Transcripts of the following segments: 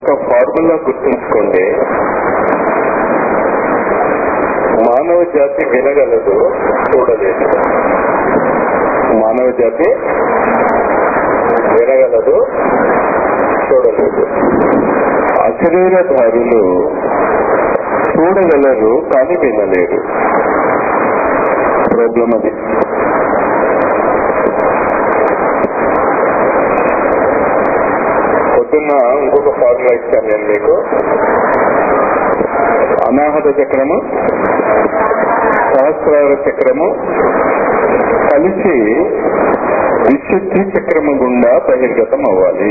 ఒక ఫార్ములా గుర్తుంచుకోండి మానవ జాతి వినగలదు చూడలేదు మానవ జాతి వినగలదు చూడలేదు అశరీరధారులు చూడగలరు కానీ వినలేరు ప్రాబ్లం అది పొద్దున్న ఇంకొక ఫార్ములా ఇచ్చాను నేను మీకు అనాహత చక్రము సహస్రార చక్రము కలిసి విశుద్ధి చక్రము గుండా బహిర్గతం అవ్వాలి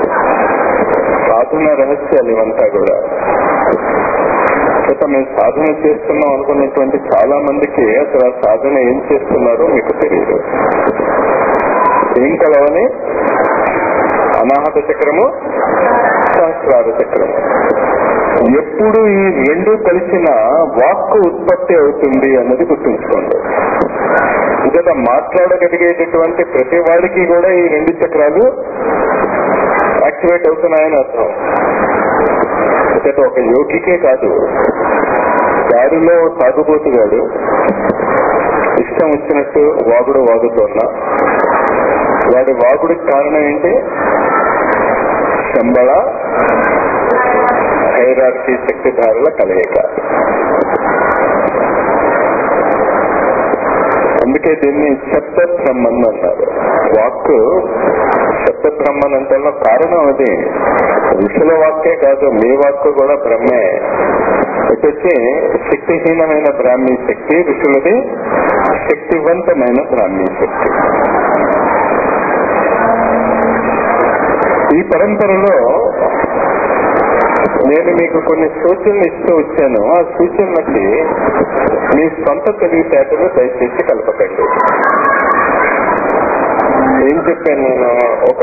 సాధన రహస్యాలు ఇవంతా కూడా చేత మేము సాధన చేస్తున్నాం అనుకున్నటువంటి చాలా మందికి అసలు ఆ సాధన ఏం చేస్తున్నారో మీకు తెలియదు ఏం కలవని అనాహత చక్రము సహస్రార చక్రము ఎప్పుడు ఈ రెండు కలిసిన వాక్కు ఉత్పత్తి అవుతుంది అన్నది గుర్తుంచుకోండి ఇంకట మాట్లాడగలిగేటటువంటి ప్రతి వాడికి కూడా ఈ రెండు చక్రాలు యాక్టివేట్ అవుతున్నాయని అర్థం ఇంకట ఒక యోగికే కాదు దారిలో తాగుబోతుగాడు ఇష్టం వచ్చినట్టు వాగుడు వాగుతున్నా వాడి వాగుడికి కారణం ఏంటి శంబళ హైరార్కీ శక్తిధారుల కలయిక అందుకే దీన్ని శబ్ద బ్రహ్మన్ అన్నారు వాక్కు శబ్ద బ్రహ్మన్ అంటే కారణం అది ఋషుల వాక్కే కాదు మీ వాక్కు కూడా బ్రహ్మే వచ్చి శక్తిహీనమైన బ్రాహ్మీ శక్తి ఋషులది శక్తివంతమైన బ్రాహ్మీ శక్తి ఈ పరంపరలో నేను మీకు కొన్ని సూచనలు ఇస్తూ వచ్చాను ఆ సూచనలకి మీ సొంత తెలివితేటలు దయచేసి కలపకండి ఏం చెప్పాను నేను ఒక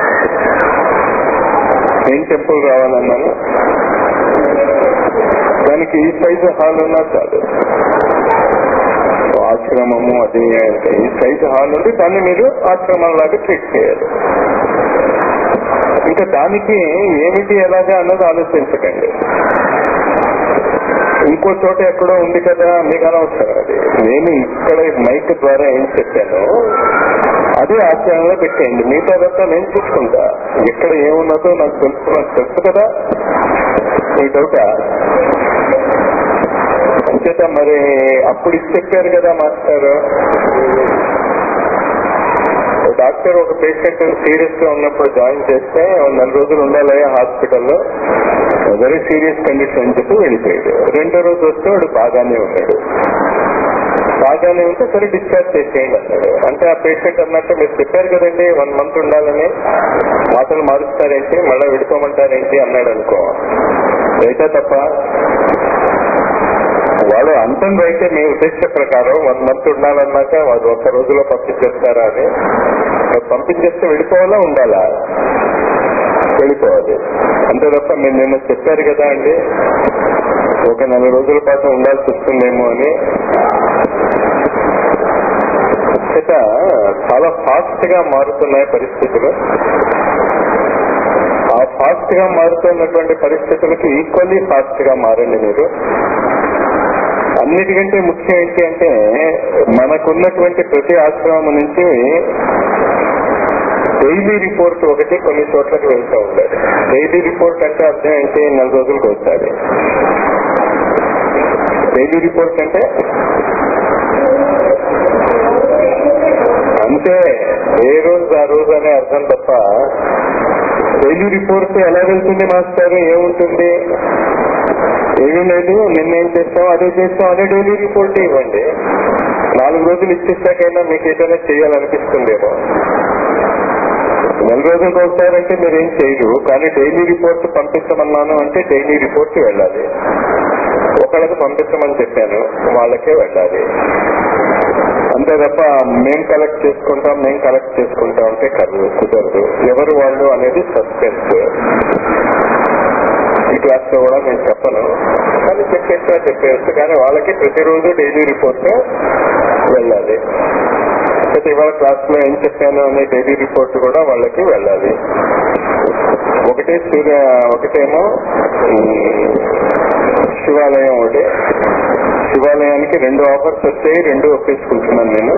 ఏం టెంపుల్ కావాలన్నాను దానికి ఈ సైజు హాల్ ఉన్నా చాలు ఆశ్రమము అది అంటే ఈ సైజు హాల్ ఉంది దాన్ని మీరు ఆశ్రమం లాగా ట్రీట్ చేయాలి ఇంకా దానికి ఏమిటి ఎలాగా అన్నది ఆలోచించకండి ఇంకో చోట ఎక్కడో ఉంది కదా మీకు అనవసరం అది నేను ఇక్కడ మైక్ ద్వారా ఏం చెప్పాను అదే ఆచరణలో పెట్టేయండి మిగతాదంతా నేను చూసుకుంటా ఎక్కడ ఏమున్నదో నాకు తెలుసు నాకు తెలుసు కదా మీ డౌటా అంచేత మరి అప్పుడు ఇది చెప్పారు కదా మాస్టర్ డాక్టర్ ఒక పేషెంట్ సీరియస్ గా ఉన్నప్పుడు జాయిన్ చేస్తే నెల రోజులు ఉండాలి హాస్పిటల్లో వెరీ సీరియస్ కండిషన్ అని చెప్పి వెళ్ళిపోయాడు రెండో రోజు వస్తే వాడు బాగానే ఉన్నాడు బాగానే ఉంటే సరే డిశ్చార్జ్ చేసేయండి అన్నాడు అంటే ఆ పేషెంట్ అన్నట్టు మీరు చెప్పారు కదండి వన్ మంత్ ఉండాలని మాటలు మారుస్తారేంటి మళ్ళీ విడిపోమంటారేంటి అన్నాడు అనుకో అయితే తప్ప వాడు అంతం అయితే మీ ఉద్దేశ ప్రకారం వన్ మంత్ ఉండాలన్నాక వాడు ఒక్క రోజులో పంపించేస్తారా అని పంపించేస్తే వెళ్ళిపోవాలా ఉండాలా వెళ్ళిపోవాలి అంతే తప్ప మీరు నిన్న చెప్పారు కదా అండి ఒక నెల రోజుల పాటు ఉండాల్సి వస్తుందేమో అని చేత చాలా ఫాస్ట్ గా మారుతున్నాయి పరిస్థితులు ఆ ఫాస్ట్ గా మారుతున్నటువంటి పరిస్థితులకి ఈక్వల్లీ ఫాస్ట్ గా మారండి మీరు అన్నిటికంటే ముఖ్యం ఏంటి అంటే మనకున్నటువంటి ప్రతి ఆశ్రమం నుంచి డైలీ రిపోర్ట్ ఒకటి కొన్ని చోట్లకి వెళ్తూ ఉండాలి డైలీ రిపోర్ట్ అంటే అర్థం ఏంటి నెల రోజులకు వస్తుంది డైలీ రిపోర్ట్ అంటే అంతే ఏ రోజు ఆ రోజు అనే అర్థం తప్ప డైలీ రిపోర్ట్ ఎలా వెళ్తుంది మాస్టర్ ఏముంటుంది ఏమీ లేదు నిన్నేం చేస్తాం అదే చేస్తాం అదే డైలీ రిపోర్ట్ ఇవ్వండి నాలుగు రోజులు ఇచ్చేసాకైనా మీకు ఏదైనా చేయాలనిపిస్తుందేమో నెల రోజులకు ఒకసారంటే మీరు ఏం చేయరు కానీ డైలీ రిపోర్ట్ పంపించమన్నాను అంటే డైలీ రిపోర్ట్ వెళ్ళాలి ఒకళ్ళకి పంపించమని చెప్పాను వాళ్ళకే వెళ్ళాలి అంతే తప్ప మేం కలెక్ట్ చేసుకుంటాం మేం కలెక్ట్ చేసుకుంటాం అంటే కదు కుదరదు ఎవరు వాళ్ళు అనేది సస్పెన్స్ ఈ క్లాస్ లో కూడా నేను చెప్పను కానీ చెప్పేస్తా చెప్పేస్తే కానీ వాళ్ళకి ప్రతిరోజు డైలీ రిపోర్ట్ వెళ్ళాలి అయితే ఇవాళ క్లాస్ లో ఏం చెప్పాను అనే డైలీ రిపోర్ట్ కూడా వాళ్ళకి వెళ్ళాలి ఒకటే సూర్య ఒకటేమో ఉమ్, శివాలయం ఒకటి శివాలయానికి రెండు ఆఫర్స్ వచ్చాయి రెండు ఒప్పేసుకుంటున్నాను నేను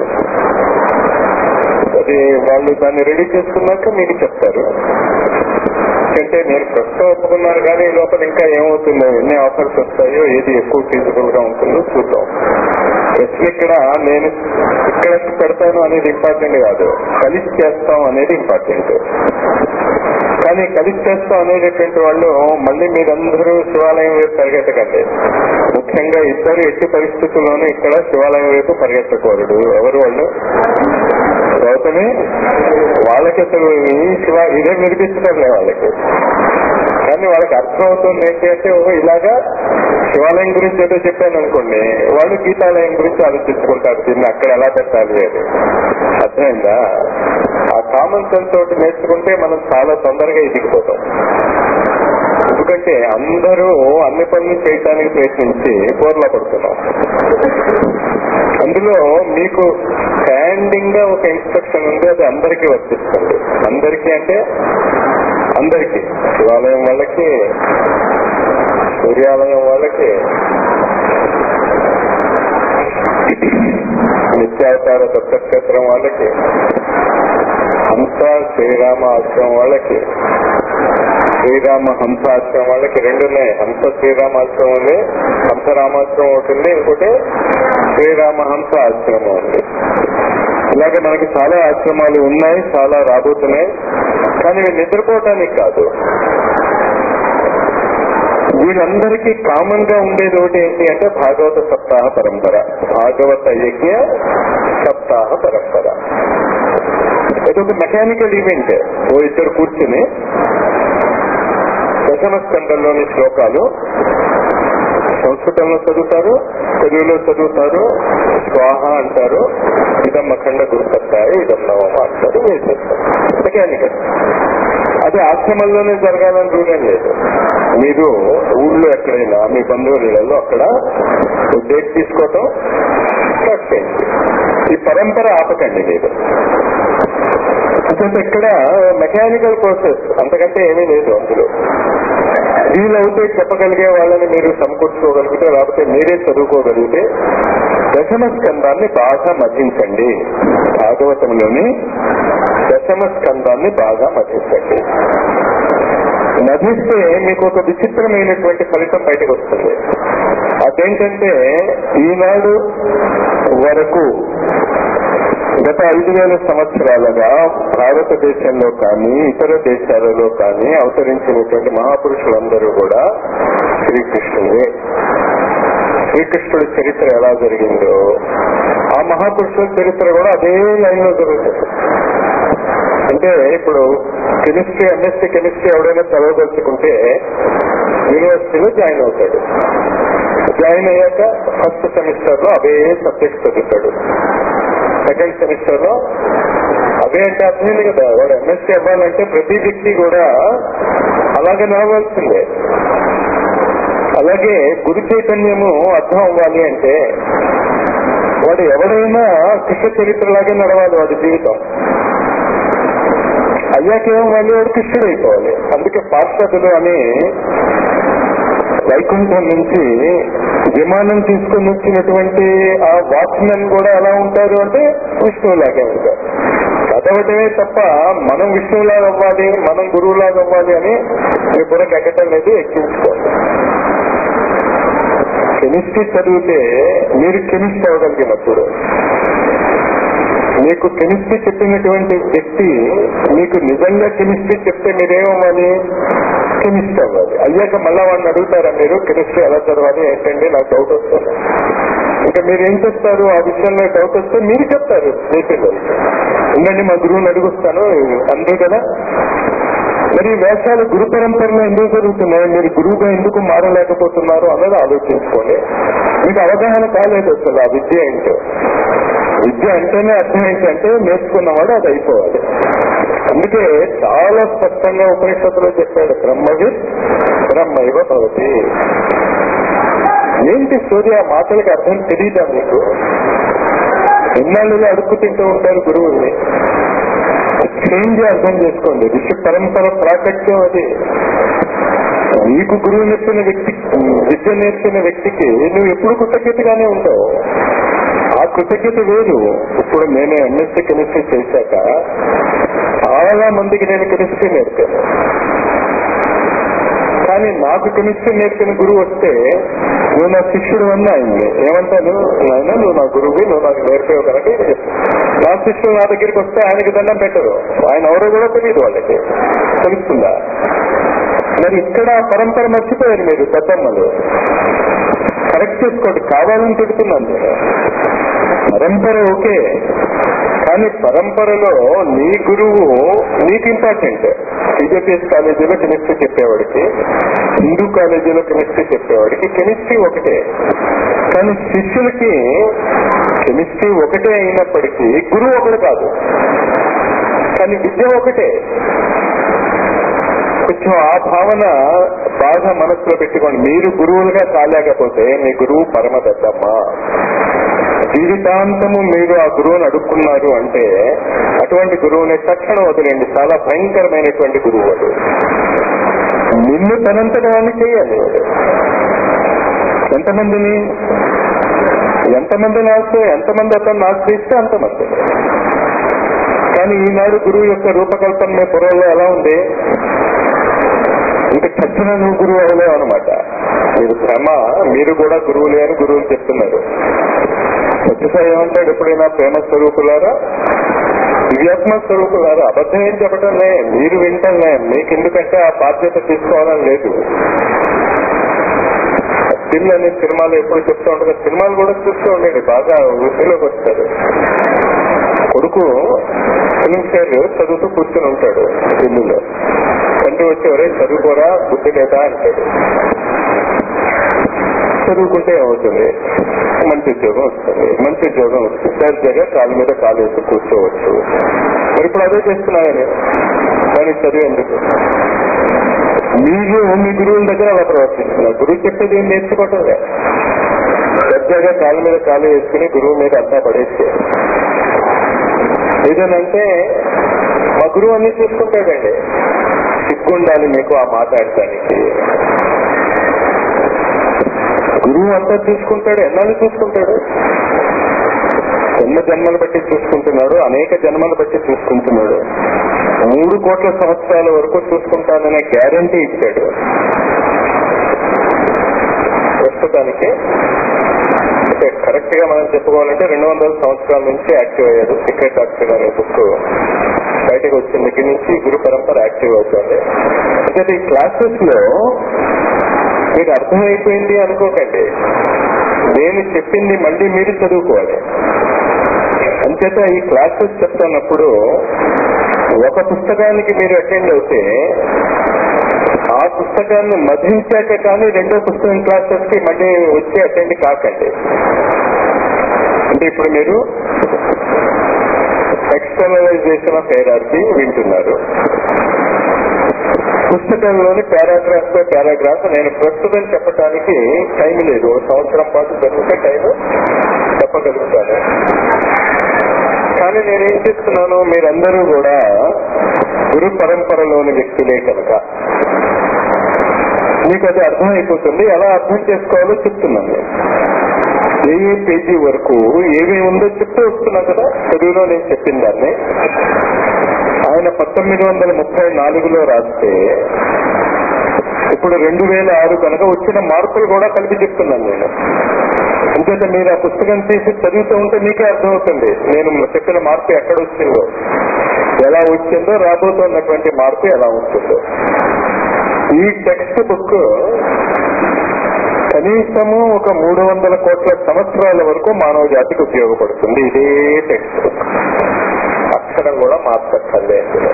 అది వాళ్ళు దాన్ని రెడీ చేసుకున్నాక మీకు చెప్తారు ఎందుకంటే నేను ప్రస్తుతం ఒప్పుకున్నారు కానీ ఈ లోపల ఇంకా ఏమవుతుందో ఎన్ని ఆఫర్స్ వస్తాయో ఏది ఎక్కువ ఫీజిబుల్ గా ఉంటుందో చూద్దాం ప్రశ్న ఇక్కడ నేను ఇక్కడ పెడతాను అనేది ఇంపార్టెంట్ కాదు కలిసి చేస్తాం అనేది ఇంపార్టెంట్ కానీ కలిసి చేస్తాం అనేటటువంటి వాళ్ళు మళ్ళీ మీరందరూ శివాలయం వైపు పరిగెత్తకండి ముఖ్యంగా ఇద్దరు ఎట్టి పరిస్థితుల్లోనూ ఇక్కడ శివాలయం వైపు పరిగెత్తకూడదు ఎవరు వాళ్ళు గౌతమి వాళ్ళకి అసలు ఈ శివ ఇదే వినిపించడం వాళ్ళకి కానీ వాళ్ళకి అర్థం అవుతుంది ఏంటి అంటే ఓహో ఇలాగా శివాలయం గురించి ఏదో చెప్పాను అనుకోండి వాళ్ళు గీతాలయం గురించి ఆలోచించుకుంటారు దీన్ని అక్కడ ఎలా పెట్టాలి అని అర్థమైందా ఆ కామన్ సెన్స్ తోటి నేర్చుకుంటే మనం చాలా తొందరగా ఎదిగిపోతాం ఎందుకంటే అందరూ అన్ని పనులు చేయడానికి ప్రయత్నించి బోర్లా పడుతున్నాం అందులో మీకు స్టాండింగ్ గా ఒక ఇన్స్ట్రక్షన్ ఉంది అది అందరికీ వర్తిస్తుంది అందరికీ అంటే అందరికీ శివాలయం వాళ్ళకి సూర్యాలయం వాళ్ళకి నిత్యావతార దత్తక్షేత్రం వాళ్ళకి హంస శ్రీరామ ఆశ్రమం వాళ్ళకి శ్రీరామ హంస ఆశ్రమం వాళ్ళకి రెండు ఉన్నాయి హంస శ్రీరామ ఆశ్రమం ఉంది హంస రామాశ్రమం ఒకటి ఉంది ఇంకోటి శ్రీరామ హంస ఆశ్రమం ఉంది ఇలాగే మనకి చాలా ఆశ్రమాలు ఉన్నాయి చాలా రాబోతున్నాయి కానీ ఇవి నిద్రపోవటానికి కాదు వీళ్ళందరికీ కామన్ గా ఉండేది ఒకటి ఏంటి అంటే భాగవత సప్తాహ పరంపర భాగవత యజ్ఞ సప్తాహ పరంపర ఇదొక మెకానికల్ ఈవెంట్ ఓ ఇద్దరు కూర్చుని దశమ స్కందంలోని శ్లోకాలు సంస్కృతంలో చదువుతారు తెలుగులో చదువుతారు స్వాహ అంటారు ఇదం అఖండ గురుసత్తాయి ఇదం నవమ అంటారు వేసేస్తారు మెకానికల్ అది ఆశ్రమంలోనే జరగాలని రూల్ ఏం లేదు మీరు ఊళ్ళో ఎక్కడైనా మీ బంధువులలో అక్కడ డేట్ తీసుకోవటం స్టార్ట్ చేయండి ఈ పరంపర ఆపకండి మీరు ఎందుకంటే ఇక్కడ మెకానికల్ ప్రాసెస్ అంతకంటే ఏమీ లేదు అందులో వీలవుతే చెప్పగలిగే వాళ్ళని మీరు సమకూర్చుకోగలిగితే లేకపోతే మీరే చదువుకోగలిగితే దశమ స్కందాన్ని బాగా మధించండి భాగవతంలోని దశమ స్కందాన్ని బాగా మధించండి మధిస్తే మీకు ఒక విచిత్రమైనటువంటి ఫలితం బయటకు వస్తుంది అదేంటంటే ఈనాడు వరకు గత ఐదు వేల సంవత్సరాలుగా భారతదేశంలో కానీ ఇతర దేశాలలో కానీ అవతరించినటువంటి మహాపురుషులందరూ కూడా శ్రీకృష్ణుడే శ్రీకృష్ణుడి చరిత్ర ఎలా జరిగిందో ఆ మహాపురుషుల చరిత్ర కూడా అదే లైన్ లో జరుగుతుంది అంటే ఇప్పుడు కెమిస్ట్రీ ఎంఎస్సీ కెమిస్ట్రీ ఎవడైనా చదవదలుచుకుంటే యూనివర్సిటీలో జాయిన్ అవుతాడు జాయిన్ అయ్యాక ఫస్ట్ సెమిస్టర్ లో అవే సబ్జెక్ట్ చదువుతాడు సెకండ్ సెమిస్టర్ లో అవే అంటే అర్థమైంది కదా వాడు ఎంఎస్సీ అవ్వాలంటే ప్రతి వ్యక్తి కూడా అలాగే నడవాల్సిందే అలాగే గురు చైతన్యము అర్థం అవ్వాలి అంటే వాడు ఎవడైనా కృష్ణ చరిత్రలాగే నడవాలి వాడి జీవితం అయ్యాకేమో మళ్ళీ వాడు కృష్ణుడు అయిపోవాలి అందుకే పాశ్చాత్యులు అని వైకుంఠం నుంచి విమానం తీసుకుని వచ్చినటువంటి ఆ వాచ్మెన్ కూడా ఎలా ఉంటారు అంటే విష్ణువులాగే ఉంటారు చదవటమే తప్ప మనం విష్ణువులాగా అవ్వాలి మనం గురువులాగా అవ్వాలి అని మీ బుర్రకు ఎక్కటం లేదు ఎక్కించుకోండి కెమిస్ట్రీ చదివితే మీరు కెమిస్ట్రీ అవ్వగలిగినప్పుడు మీకు కెమిస్ట్రీ చెప్పినటువంటి వ్యక్తి మీకు నిజంగా కెమిస్ట్రీ చెప్తే మీరేమవ్వాలి కెమిస్ట్రీ అవ్వాలి అయ్యాక మళ్ళా వాడిని అడుగుతారా మీరు కెమిస్ట్రీ ఎలా చదవాలి ఏంటండి నాకు డౌట్ వస్తుంది ఇంకా మీరు ఏం చెప్తారు ఆ విషయంలో డౌట్ వస్తే మీరు చెప్తారు మీ పిల్లలు ఉండండి మా గురువుని అడుగుస్తాను అందరూ కదా మరి ఈ వేషాలు గురు పరంపరలో ఎందుకు జరుగుతున్నాయి మీరు గురువుగా ఎందుకు మారలేకపోతున్నారు అన్నది ఆలోచించుకోండి మీకు అవగాహన కాలేదు అసలు ఆ విద్య ఏంటో విద్య అంటేనే అర్థం ఏంటంటే నేర్చుకున్నవాడు అది అయిపోవాలి అందుకే చాలా స్పష్టంగా ఉపనిషత్తులో చెప్పాడు బ్రహ్మవిత్ బ్రహ్మైవ భవతి ఏంటి సూర్య ఆ మాటలకి అర్థం తెలియదా మీకు ఇన్నాళ్ళు అడుక్కు తింటూ ఉంటారు గురువుల్ని చేంజ్ అర్థం చేసుకోండి ఋషి పరంపర ప్రాకట్యం అది నీకు గురువు నేర్పిన వ్యక్తి విద్య నేర్పిన వ్యక్తికి నువ్వు ఎప్పుడు కృతజ్ఞతగానే ఉంటావు ఆ కృతజ్ఞత వేరు ఇప్పుడు నేను ఎంఎస్సీ కెమిస్ట్రీ చేశాక చాలా మందికి నేను కెమిస్ట్రీ నేర్పాను కానీ నాకు కెమిస్ట్రీ నేర్పిన గురువు వస్తే నువ్వు నా శిష్యుడు అన్న ఆయన్ని ఏమంటాను ఆయన నువ్వు నా గురువు నువ్వు నాకు నేర్పేవు కనుక ఇది చెప్పు. నా శిష్యుడు నా దగ్గరికి వస్తే ఆయనకి దండం పెట్టరు ఆయన ఎవరో కూడా తెలియదు వాళ్ళకి తెలుస్తుందా మరి ఇక్కడ ఆ పరంపర మర్చిపోయారు మీరు పెద్దమ్మలు కరెక్ట్ చేసుకోండి కావాలని తిడుతున్నాను నేను పరంపర ఓకే కానీ పరంపరలో నీ గురువు నీకు ఇంపార్టెంట్ సిజెపిఎస్ కాలేజీలో కెమిస్ట్రీ చెప్పేవాడికి హిందూ కాలేజీలో కెమిస్ట్రీ చెప్పేవాడికి కెమిస్ట్రీ ఒకటే కానీ శిష్యులకి కెమిస్ట్రీ ఒకటే అయినప్పటికీ గురువు ఒకటి కాదు కానీ విద్య ఒకటే కొంచెం ఆ భావన బాగా మనసులో పెట్టుకోండి మీరు గురువులుగా కాలేకపోతే మీ గురువు పరమ దద్దమ్మ జీవితాంతము మీరు ఆ గురువుని అడుక్కున్నారు అంటే అటువంటి గురువుని తక్షణం వదిలేండి చాలా భయంకరమైనటువంటి గురువు వాడు నిన్ను తనంతటాన్ని చేయాలి వాడు. ఎంతమందిని ఎంతమందిని ఆస్తే ఎంతమంది అతను ఆశ్రయిస్తే అంతమంది కానీ ఈనాడు గురువు యొక్క రూపకల్పన మీ బుర్రలో ఎలా ఉంది ఇంకా చచ్చిన నువ్వు గురువు అవలేవు అనమాట మీరు భ్రమ మీరు కూడా గురువులే అని గురువులు చెప్తున్నారు సత్యసాయి ఏమంటాడు ఎప్పుడైనా ప్రేమ స్వరూపులారా దివ్యాత్మ స్వరూపులారా అబద్ధం ఏం చెప్పటంలే మీరు వింటంలే మీకు ఎందుకంటే ఆ బాధ్యత తీసుకోవాలని లేదు స్టిల్ అనే సినిమాలు ఎప్పుడు చెప్తూ ఉంటారు సినిమాలు కూడా చూస్తూ ఉండండి బాగా వృద్ధిలోకి వస్తారు కొడుకు ఫిలిం ఫేర్ చదువుతూ కూర్చొని ఉంటాడు ఢిల్లీలో తండ్రి వచ్చి ఎవరే చదువుకోరా బుద్ధి లేదా అంటాడు చదువుకుంటే ఏమవుతుంది మంచి ఉద్యోగం వస్తుంది మంచి ఉద్యోగం వస్తుంది సరిగ్గా కాలు మీద కాలు వేసి కూర్చోవచ్చు మరి ఇప్పుడు అదే చేస్తున్నాయని దానికి చదువు ఎందుకు మీరు మీ గురువుల దగ్గర అలా ప్రవర్తిస్తున్నారు గురువు చెప్పేది ఏం నేర్చుకోవటం లేదు పెద్దగా కాళ్ళ మీద కాలు వేసుకుని గురువు మీద అంతా పడేస్తే ఏదనంటే మా గురువు అన్ని చూసుకుంటాడండి సిగ్గుండాలి మీకు ఆ మాట్లాడటానికి గురువు అంతా చూసుకుంటాడు ఎన్నాళ్ళు చూసుకుంటాడు ఎన్న జన్మలు బట్టి చూసుకుంటున్నాడు అనేక జన్మలు బట్టి చూసుకుంటున్నాడు మూడు కోట్ల సంవత్సరాల వరకు చూసుకుంటాననే గ్యారంటీ ఇచ్చాడు ప్రస్తుతానికి అంటే కరెక్ట్ గా మనం చెప్పుకోవాలంటే రెండు వందల సంవత్సరాల నుంచి యాక్టివ్ అయ్యారు సీక్రెట్ డాక్టర్ అనే బుక్ బయటకు వచ్చిన దగ్గర నుంచి గురు పరంపర యాక్టివ్ అవుతుంది అంటే ఈ క్లాసెస్ లో మీకు అర్థమైపోయింది అనుకోకండి నేను చెప్పింది మళ్ళీ మీరు చదువుకోవాలి అంచేత ఈ క్లాసెస్ చెప్తున్నప్పుడు ఒక పుస్తకానికి మీరు అటెండ్ అవుతే ఆ పుస్తకాన్ని మధించాక కానీ రెండో పుస్తకం క్లాసెస్ కి మళ్ళీ వచ్చి అటెండ్ కాకండి అంటే ఇప్పుడు మీరు ఎక్స్టర్నలైజేషన్ ఆఫ్ హైరార్కీ వింటున్నారు పుస్తకంలోని పారాగ్రాఫ్ బై పారాగ్రాఫ్ నేను ప్రస్తుతం చెప్పడానికి టైం లేదు ఒక సంవత్సరం పాటు జరిగితే టైం చెప్పగలుగుతాను కానీ నేనేం చేస్తున్నాను మీరందరూ కూడా గురు పరంపరలోని వ్యక్తులే కనుక మీకు అది అర్థమైపోతుంది ఎలా అర్థం చేసుకోవాలో చెప్తున్నాను నేను ఏ ఏ పేజీ వరకు ఏమేమి ఉందో చెప్తూ వస్తున్నా కదా తెలుగులో నేను చెప్పిన దాన్ని ఆయన పంతొమ్మిది వందల ముప్పై నాలుగులో రాస్తే ఇప్పుడు రెండు వేల ఆరు కనుక వచ్చిన మార్పులు కూడా కలిపి చెప్తున్నాను నేను అంచేత మీరు ఆ పుస్తకం తీసి చదువుతూ ఉంటే మీకే అర్థమవుతుంది నేను చెప్పిన మార్పు ఎక్కడ వచ్చిందో ఎలా వచ్చిందో రాబోతున్నటువంటి మార్పు ఎలా ఉంటుందో ఈ టెక్స్ట్ బుక్ కనీసము ఒక మూడు వందల కోట్ల సంవత్సరాల వరకు మానవ జాతికి ఉపయోగపడుతుంది ఇదే టెక్స్ట్ బుక్ అక్షరం కూడా మార్చక్కర్లే అందులో.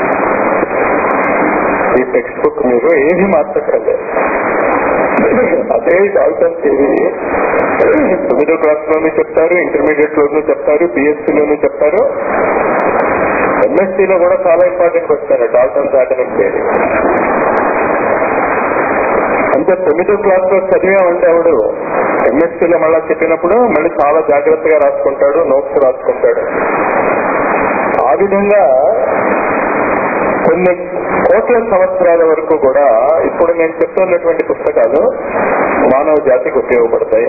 ఈ టెక్స్ట్ బుక్ మీరు ఏది మార్చక్కర్లే అదే డాల్టన్ థియరీ తొమ్మిదో క్లాస్ లోనూ చెప్తారు ఇంటర్మీడియట్ లోనూ చెప్తారు పిఎస్సీ లోనూ చెప్తారు ఎంఎస్సీ లో కూడా చాలా ఇంపార్టెంట్ వస్తారు డాల్టన్ దాటనిక్ థియరీ అంటే తొమ్మిదో క్లాస్ లో చదివామంటే ఆవిడు ఎంఎస్సీలో మళ్ళా చెప్పినప్పుడు మళ్ళీ చాలా జాగ్రత్తగా రాసుకుంటాడు నోట్స్ రాసుకుంటాడు ఆ విధంగా కొన్ని కోట్ల సంవత్సరాల వరకు కూడా ఇప్పుడు నేను చెప్తున్నటువంటి పుస్తకాలు మానవ జాతికి ఉపయోగపడతాయి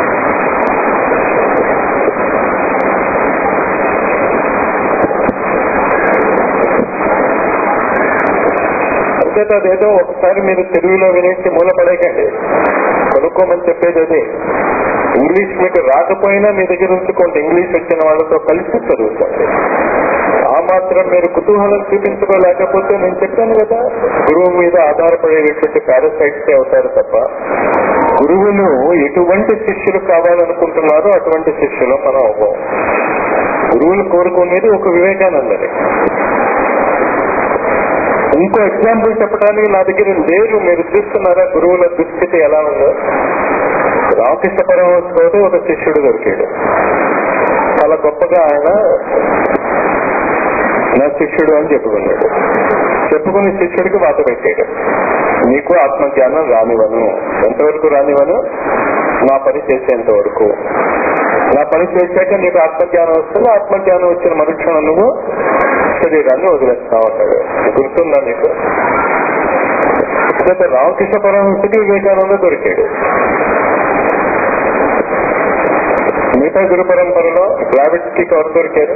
అంతేత అదేదో ఒకసారి మీరు తెలుగులో వినేసి మూలపడేకండి కొనుక్కోమని చెప్పేది అదే ఇంగ్లీష్ మీకు రాకపోయినా మీ దగ్గర ఉంచుకోండి ఇంగ్లీష్ వచ్చిన వాళ్ళతో కలిసి చదువుకోండి ఆ మాత్రం మీరు కుతూహలం చూపించుకోలేకపోతే నేను చెప్పాను కదా గురువు మీద ఆధారపడేటటువంటి పారాసైట్స్ అవుతారు తప్ప గురువులు ఎటువంటి శిష్యులు కావాలనుకుంటున్నారో అటువంటి శిష్యులు మనం అవ్వం గురువులు కోరుకునేది ఒక వివేకానందని ఇంకో ఎగ్జాంపుల్ చెప్పడానికి నా దగ్గర లేరు మీరు చూస్తున్నారా గురువుల దుస్థితి ఎలా ఉందో రామకృష్ణ పరమహంసతో ఒక శిష్యుడు దొరికాడు చాలా గొప్పగా ఆయన నా శిష్యుడు అని చెప్పుకున్నాడు చెప్పుకుని శిష్యుడికి వాత పెట్టాడు నీకు ఆత్మజ్ఞానం రానివను ఎంతవరకు రానివను నా పని చేసేంత వరకు నా పని చేశాక నీకు ఆత్మజ్ఞానం వస్తుంది ఆత్మజ్ఞానం వచ్చిన మరుక్షణం నువ్వు శరీరాన్ని వదిలేస్తావు అన్నాడు గుర్తుందా నీకు అయితే రామకృష్ణ పరమహంసకి వివేకానంద దొరికాడు మిగతా గురు పరంపరలో గ్రావిడ్స్ కి ఎవరు దొరికారు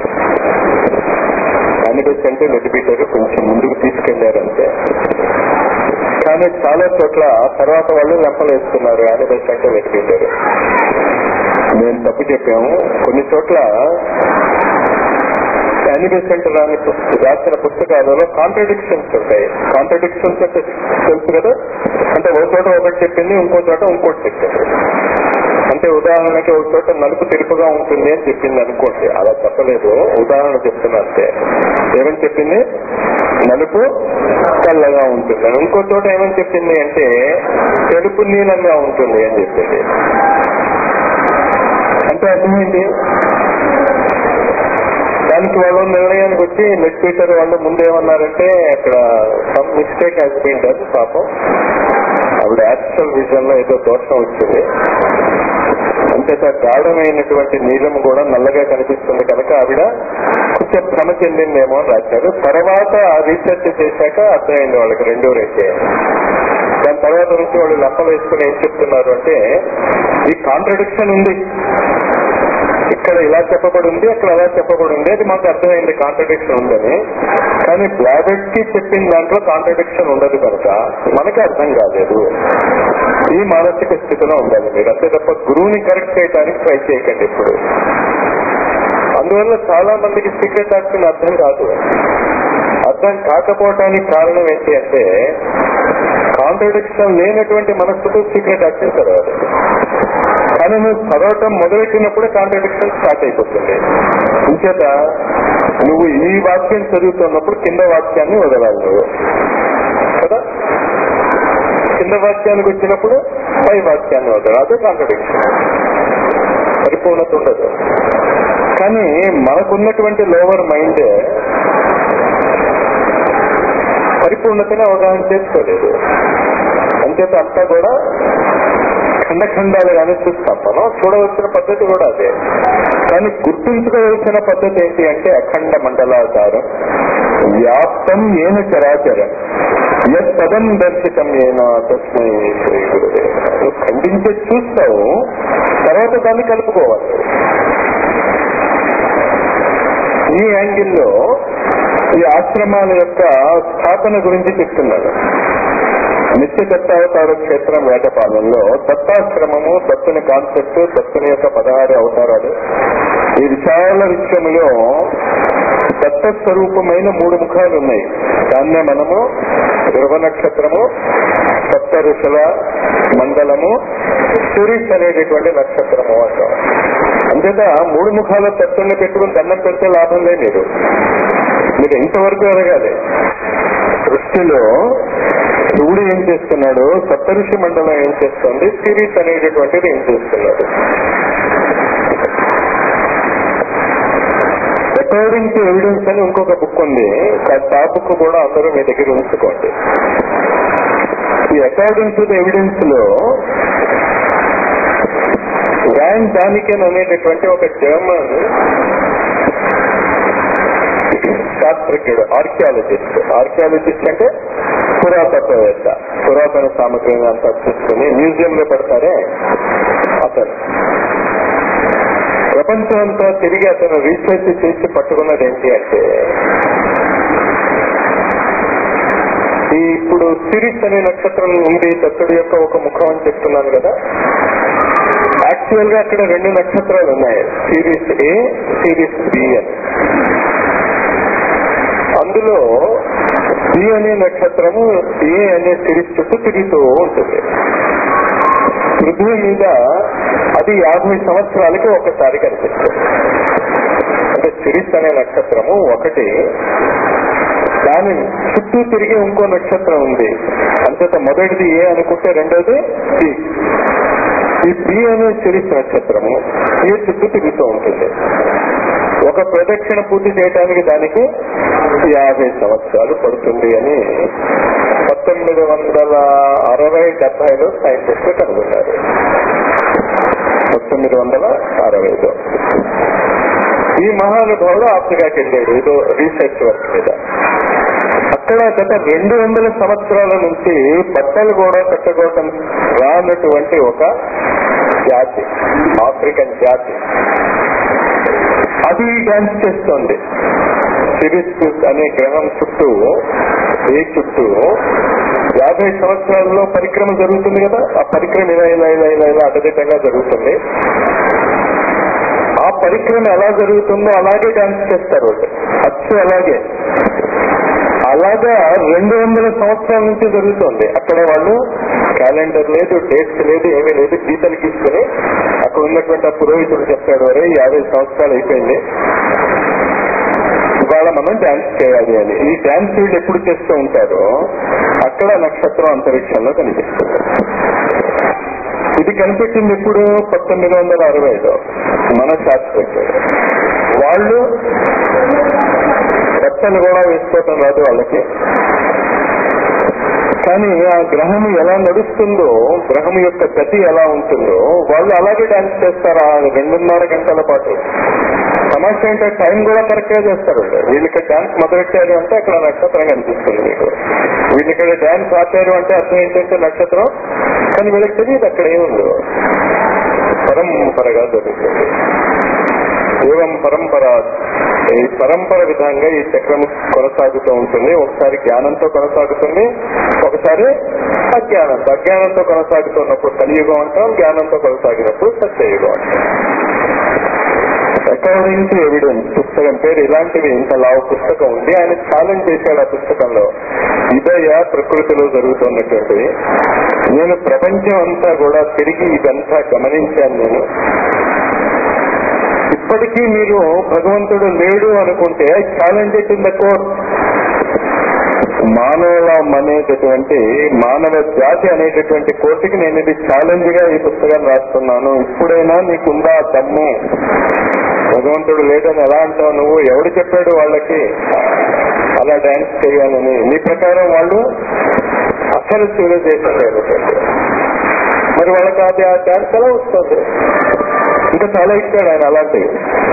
అనిబెస్ అంటే వెతిపెట్టారు కొంచెం ముందుకు తీసుకెళ్లారంటే కానీ చాలా చోట్ల తర్వాత వాళ్ళు లెప్పలేస్తున్నారు అనిబెస్ అంటే వెతిపెట్టారు మేము తప్పు చెప్పాము కొన్ని చోట్ల యానిబెసెంట్ రాని పుస్తక రాసిన పుస్తకాలలో కాంట్రడిక్షన్స్ ఉంటాయి కాంట్రడిక్షన్స్ అంటే తెలుసు కదా అంటే ఒక చోట ఒకటి చెప్పింది ఇంకో చోట ఇంకోటి చెప్పింది అంటే ఉదాహరణకి ఒక చోట నలుపు తెలుపుగా ఉంటుంది అని చెప్పింది అనుకోండి అలా చెప్పలేదు ఉదాహరణ చెప్తున్నా అంతే ఏమని చెప్పింది నలుపు తెల్లగా ఉంటుంది అని ఇంకో చోట ఏమని చెప్పింది అంటే తెలుపు నీలంగా ఉంటుంది అని చెప్పింది అంటే అర్థమైంది దానికి వాళ్ళు నిర్ణయానికి వచ్చి నెట్ పీటర్ వాళ్ళు ముందేమన్నారంటే అక్కడ some mistake has been done పాపం ఆవిడ యాక్చువల్ విజన్ లో ఏదో దోషం వచ్చింది అంతేత గాఢమైనటువంటి నీలము కూడా నల్లగా కనిపిస్తుంది కనుక ఆవిడ కొంచెం భ్రమ చెందిందేమో అని రాశారు తర్వాత రీసెర్చ్ చేశాక అర్థమైంది వాళ్ళకి రెండో రేసే దాని తర్వాత నుంచి వాళ్ళు లెక్కలు వేసుకుని ఏం చెప్తున్నారు అంటే ఈ కాంట్రడిక్షన్ ఉంది ఇక్కడ ఇలా చెప్పబడి ఉంది అక్కడ అలా చెప్పబడి ఉంది అది మాకు అర్థమైంది కాంట్రడిక్షన్ ఉందని కానీ బ్లాడెట్ కి చెప్పిన దాంట్లో కాంట్రడిక్షన్ ఉండదు కనుక మనకి అర్థం కాలేదు ఈ మానసిక స్థితిలో ఉండాలి మీరు అంతే తప్ప గురువుని కరెక్ట్ చేయడానికి ట్రై చేయకండి ఇప్పుడు అందువల్ల చాలా మందికి సీక్రెట్ డాక్టర్ అర్థం కాదు అర్థం కాకపోవటానికి కారణం ఏంటి అంటే కాంట్రడిక్షన్ లేనటువంటి మనస్సుతో సీక్రెట్ యాక్షన్ చదవాలి కానీ నువ్వు చదవటం మొదలెట్టినప్పుడే కాంట్రడిక్షన్ స్టార్ట్ అయిపోతుంది ఇంచేత నువ్వు ఈ వాక్యం చదువుతున్నప్పుడు కింద వాక్యాన్ని వదలాలి నువ్వు కదా కింద వాక్యానికి వచ్చినప్పుడు పై వాక్యాన్ని వదలాలి అదే కాంట్రడిక్షన్ పరిపూర్ణత ఉండదు కానీ మనకున్నటువంటి లోవర్ మైండ్ పరిపూర్ణతని అవగాహన చేసుకోలేదు అంచేత అంతా కూడా ఖండఖండాలుగానే చూస్తాం మనం చూడవలసిన పద్ధతి కూడా అదే కానీ గుర్తుంచుకోవలసిన పద్ధతి ఏంటి అంటే అఖండ మండలాకారం వ్యాప్తం ఏన చరాచరం యత్ పదం దర్శితం ఏనా తస్మై శ్రీ గురుదేవ నువ్వు ఖండించే చూస్తావు తర్వాత దాన్ని కలుపుకోవాలి ఈ యాంగిల్లో ఈ ఆశ్రమాల యొక్క స్థాపన గురించి చెప్తున్నారు నిత్య దత్తావతార క్షేత్రం వేటపాలెంలో దత్తాశ్రమము దత్తుని కాన్సెప్ట్ దత్తుని యొక్క పదహారు అవతారాలు ఈ విశాల విశ్వములో దత్త స్వరూపమైన మూడు ముఖాలు ఉన్నాయి దాన్నే మనము ధ్రువ నక్షత్రము సప్త ఋషుల మండలము సూరిస్ అనేటటువంటి నక్షత్రము అంటాం అంతేత మూడు ముఖాల తత్వాన్ని పెట్టుకుని దండం పెడితే లాభం లేదు మీరు మీరు ఇంతవరకు ఎదగాలి సృష్టిలో శివుడు ఏం చేస్తున్నాడు సప్తఋషి మండలం ఏం చేస్తుంది సిరీస్ అనేటటువంటిది ఏం చేస్తున్నాడు అకార్డింగ్ టు ఎవిడెన్స్ అని ఇంకొక బుక్ ఉంది ఆ బుక్ కూడా అందరూ మీ దగ్గర ఉంచుకోండి ఈ అకార్డింగ్ టు ది ఎవిడెన్స్ లో వ్యాన్ దానికెన్ అనేటటువంటి ఒక జర్మన్ శాస్త్రజ్ఞుడు ఆర్కియాలజిస్ట్ ఆర్కియాలజిస్ట్ అంటే పురాతత్వవేత్త పురాతన సామగ్రిని అంతా తీసుకుని మ్యూజియం లో పెడతారే అతను ప్రపంచం అంతా తిరిగి అతను రీసెర్చ్ చేసి పట్టుకున్నది ఏంటి అంటే ఈ ఇప్పుడు సిరిస్ అనే నక్షత్రం ఉంది దత్తుడి యొక్క ఒక ముఖం అని చెప్తున్నాను కదా యాక్చువల్ గా అక్కడ రెండు నక్షత్రాలు ఉన్నాయి సిరీస్ ఏ సిరీస్ బి అని అందులో బి అనే నక్షత్రము ఏ అనే సిరీస్ చుట్టూ తిరుగుతూ ఉంటుంది పృథ్వీ మీద అది యాభై సంవత్సరాలకి ఒకసారి కనిపిస్తుంది అంటే సిరీస్ అనే నక్షత్రము ఒకటి దాని చుట్టూ తిరిగి ఇంకో నక్షత్రం ఉంది అంతేత మొదటిది ఏ అనుకుంటే రెండోది బి ఈ బి అనే సిరీస్ నక్షత్రము ఏ చుట్టూ తిరుగుతూ ఉంటుంది ఒక ప్రదక్షిణ పూర్తి చేయడానికి దానికి యాభై సంవత్సరాలు పడుతుంది అని పంతొమ్మిది వందల అరవై డెబ్బైలో సైంటిస్టులు కనుగొన్నారు పంతొమ్మిది వందల అరవైలో ఈ మహానుభావుడు ఆఫ్రికాకి వెళ్ళాడు ఏదో రీసెర్చ్ వర్క్ మీద అక్కడ గత రెండు వందల సంవత్సరాల నుంచి బట్టలు కూడా కట్టుకోవటం రానటువంటి ఒక జాతి ఆఫ్రికన్ జాతి అది డాన్స్ చేస్తోంది సిరిస్ అనే గ్రహం చుట్టూ ఏ చుట్టూ యాభై సంవత్సరాల్లో పరిక్రమ జరుగుతుంది కదా ఆ పరిక్రమ ఇలా ఇలా ఇలా ఇలా ఇలా అడ్డదిడ్డంగా జరుగుతుంది ఆ పరిక్రమ ఎలా జరుగుతుందో అలాగే డాన్స్ చేస్తారు వాళ్ళు అచ్చు అలాగే అలాగా రెండు వందల సంవత్సరాల నుంచి జరుగుతుంది అక్కడ వాళ్ళు క్యాలెండర్ లేదు డేట్స్ లేదు ఏమీ లేదు గీతలు గీసుకుని అక్కడ ఉన్నటువంటి ఆ పురోహితుడు చెప్తాడు అరే యాభై సంవత్సరాలు అయిపోయింది ఇవాళ మనం డాన్స్ చేయాలి అని ఈ డాన్స్ వీళ్ళు ఎప్పుడు చేస్తూ ఉంటారో అక్కడ నక్షత్రం అంతరిక్షంలో కనిపిస్తుంది ఇది కనిపెట్టింది ఇప్పుడు పంతొమ్మిది వందల అరవైలో మన శాస్త్రజ్ఞులు వాళ్ళు బట్టలు కూడా వేసుకోవటం రాదు వాళ్ళకి కానీ ఆ గ్రహం ఎలా నడుస్తుందో గ్రహం యొక్క గతి ఎలా ఉంటుందో వాళ్ళు అలాగే డాన్స్ చేస్తారు ఆ రెండున్నర గంటల పాటు సమస్య ఏంటంటే టైం కూడా కరెక్ట్ గా చేస్తారు వీళ్ళకి డాన్స్ మొదలెట్టారు అంటే అక్కడ నక్షత్రం కనిపిస్తుంది మీకు వీళ్ళు ఇక్కడ డాన్స్ ఆచారు అంటే అర్థం ఏంటంటే నక్షత్రం కానీ వీళ్ళకి తెలియదు అక్కడ ఏముందో పరంపరగా జరుగుతుంది ఏవం పరంపర ఈ పరంపర విధంగా ఈ చక్రం కొనసాగుతూ ఉంటుంది ఒకసారి జ్ఞానంతో కొనసాగుతుంది ఒకసారి అజ్ఞానంతో అజ్ఞానంతో కొనసాగుతున్నప్పుడు కలియుగం అంటాం జ్ఞానంతో కొనసాగినప్పుడు సత్యయుగం అంటాం అకార్డింగ్ టు ఎవిడెన్స్ పుస్తకం పేరు ఇలాంటివి ఇంత లావు పుస్తకం ఉంది ఆయన ఛాలెంజ్ చేశాడు ఆ పుస్తకంలో ఇదయ ప్రకృతిలో జరుగుతున్నటువంటిది నేను ప్రపంచం అంతా కూడా తిరిగి ఇదంతా గమనించాను నేను ఇప్పటికీ మీరు భగవంతుడు లేడు అనుకుంటే challenge it in the court మానవులం అనేటటువంటి మానవ జాతి అనేటటువంటి కోర్టుకి నేను ఇది ఛాలెంజ్ గా ఈ పుస్తకాన్ని రాస్తున్నాను ఇప్పుడైనా నీకుందా దమ్ము భగవంతుడు లేదని ఎలా అంటావు నువ్వు ఎవడు చెప్పాడు వాళ్ళకి అలా డాన్స్ చేయాలని నీ ప్రకారం వాళ్ళు అసలు సివిలైజేషన్ లేనటువంటి మరి వాళ్ళకి అది ఆ డాన్స్ ఎలా వస్తుంది ఇంకా చాలా ఇచ్చాడు ఆయన అలాంటివి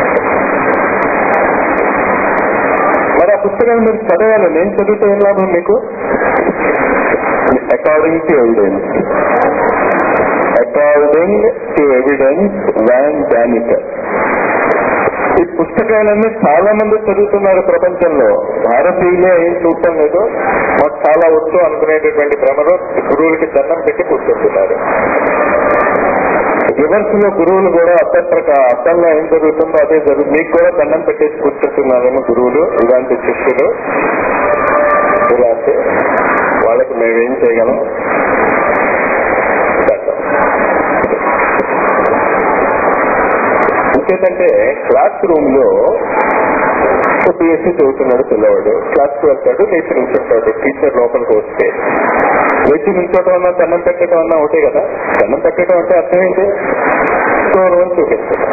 మరి ఆ పుస్తకాన్ని మీరు చదవాలి నేను చదివితే ఏం లాభం మీకు according to evidence according to evidence von Daniken ఈ పుస్తకాలన్నీ చాలా మంది చదువుతున్నారు ప్రపంచంలో భారతీయులే ఏం చూడటం లేదు మాకు చాలా వచ్చు అనుకునేటటువంటి భ్రమలో గురువులకి దండం పెట్టి కూర్చుంటున్నారు రివర్స్ లో గురువులు కూడా అర్థప్రక అర్థంలో ఏం జరుగుతుందో అదే జరుగుతుంది మీకు కూడా దండం పెట్టేసి కూర్చుంటున్నారేమో గురువులు ఇలాంటి శిష్యులు ఇలాంటి వాళ్ళకి మేమేం చేయగలం దండం ఇంకేంటంటే క్లాస్ రూమ్ లో బిఎస్సీ చదువుతున్నాడు పిల్లవాడు క్లాస్ కు వెళ్తాడు లేచి నుంచుంటాడు టీచర్ లోపలికి వస్తే లేచి నుంచోటం అన్నా దండం పెట్టడం అన్నా ఒకటే కదా దండం పెట్టడం అంటే అర్థం ఏంటి గౌరవం చూపిస్తుంది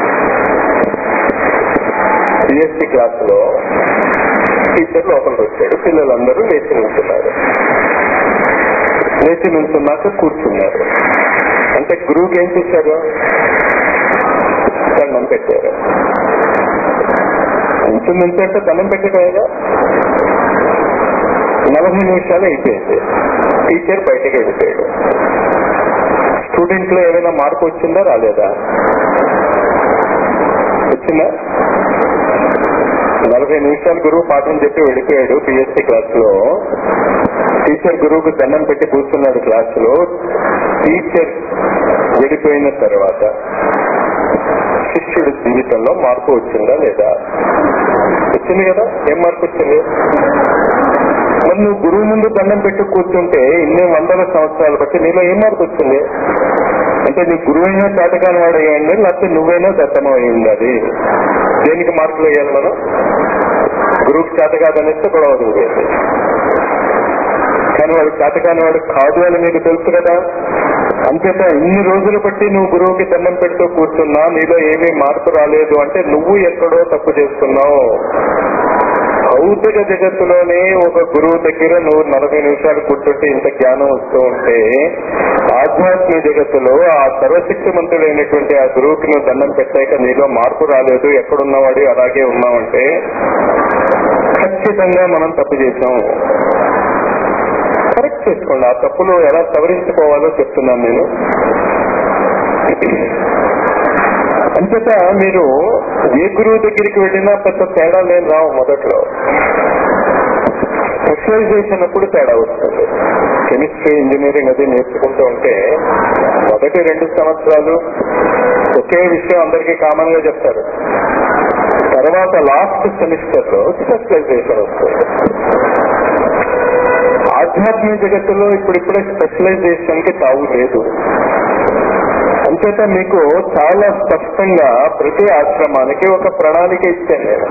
బిఎస్సీ క్లాస్ లో టీచర్ లోపలికి వచ్చాడు పిల్లలందరూ లేచి నుంచున్నారు లేచి నుంచున్నాక కూర్చున్నారు అంటే గురువుకి ఏం చేశారు దండం పెట్టారు నుంచి నుంచి అంటే దండం పెట్టేగా నలభై నిమిషాలు అయిపోయింది టీచర్ బయటకు వెళ్ళిపోయాడు స్టూడెంట్ లో ఏమైనా మార్పు వచ్చిందా రాలేదా వచ్చిందా నలభై నిమిషాలు గురువు పాఠం చెప్పి వెళ్ళిపోయాడు పిఎస్సి క్లాస్ లో టీచర్ గురువుకు దండం పెట్టి కూర్చున్నాడు క్లాస్ లో టీచర్ వెళ్ళిపోయిన తర్వాత శిష్యుడి జీవితంలో మార్పు వచ్చిందా లేదా వచ్చింది కదా ఏం మార్పు వచ్చింది మరి నువ్వు గురువు ముందు దండం పెట్టి కూర్చుంటే ఇన్ని వందల సంవత్సరాలు బట్టి నీలో ఏం మార్పు వచ్చింది అంటే నీ గురువైనా చేతకాని వాడు అయ్యండి లేకపోతే నువ్వైనా దత్తమం అయ్యింది అది దేనికి మార్కులు వేయాలి మనం గురువుకి చేత కాదనేస్తే గొడవ వదిలిపోయింది కానీ వాడు చేతకాని వాడు కాదు అని నీకు తెలుసు కదా అంతేత ఇన్ని రోజులు బట్టి నువ్వు గురువుకి దండం పెడుతూ కూర్చున్నా నీలో ఏమీ మార్పు రాలేదు అంటే నువ్వు ఎక్కడో తప్పు చేస్తున్నావు భౌతిక జగత్తులోనే ఒక గురువు దగ్గర నువ్వు నలభై నిమిషాలు కూర్చుంటే ఇంత జ్ఞానం వస్తూ ఉంటే ఆధ్యాత్మిక జగత్తులో ఆ సర్వశక్తిమంతుడైనటువంటి ఆ గురువుకి నువ్వు దండం పెట్టాక నీలో మార్పు రాలేదు ఎక్కడున్నవాడు అలాగే ఉన్నావంటే ఖచ్చితంగా మనం తప్పు చేసాం కరెక్ట్ చేసుకోండి ఆ తప్పులు ఎలా సవరించుకోవాలో చెప్తున్నాను నేను అంతటా మీరు ఏ గురువు దగ్గరికి వెళ్ళినా పెద్ద తేడా లేని రావు మొదట్లో స్పెషలైజేషన్ అప్పుడు తేడా వస్తుంది కెమిస్ట్రీ ఇంజనీరింగ్ అది నేర్చుకుంటూ ఉంటే మొదటి రెండు సంవత్సరాలు ఒకే విషయం అందరికీ కామన్ గా చెప్తారు తర్వాత లాస్ట్ సెమిస్టర్ లో స్పెషలైజేషన్ వస్తుంది ఆధ్యాత్మిక జగత్తులో ఇప్పుడిప్పుడే స్పెషలైజేషన్ కి తావు లేదు అంచేత మీకు చాలా స్పష్టంగా ప్రతి ఆశ్రమానికి ఒక ప్రణాళిక ఇచ్చాను నేను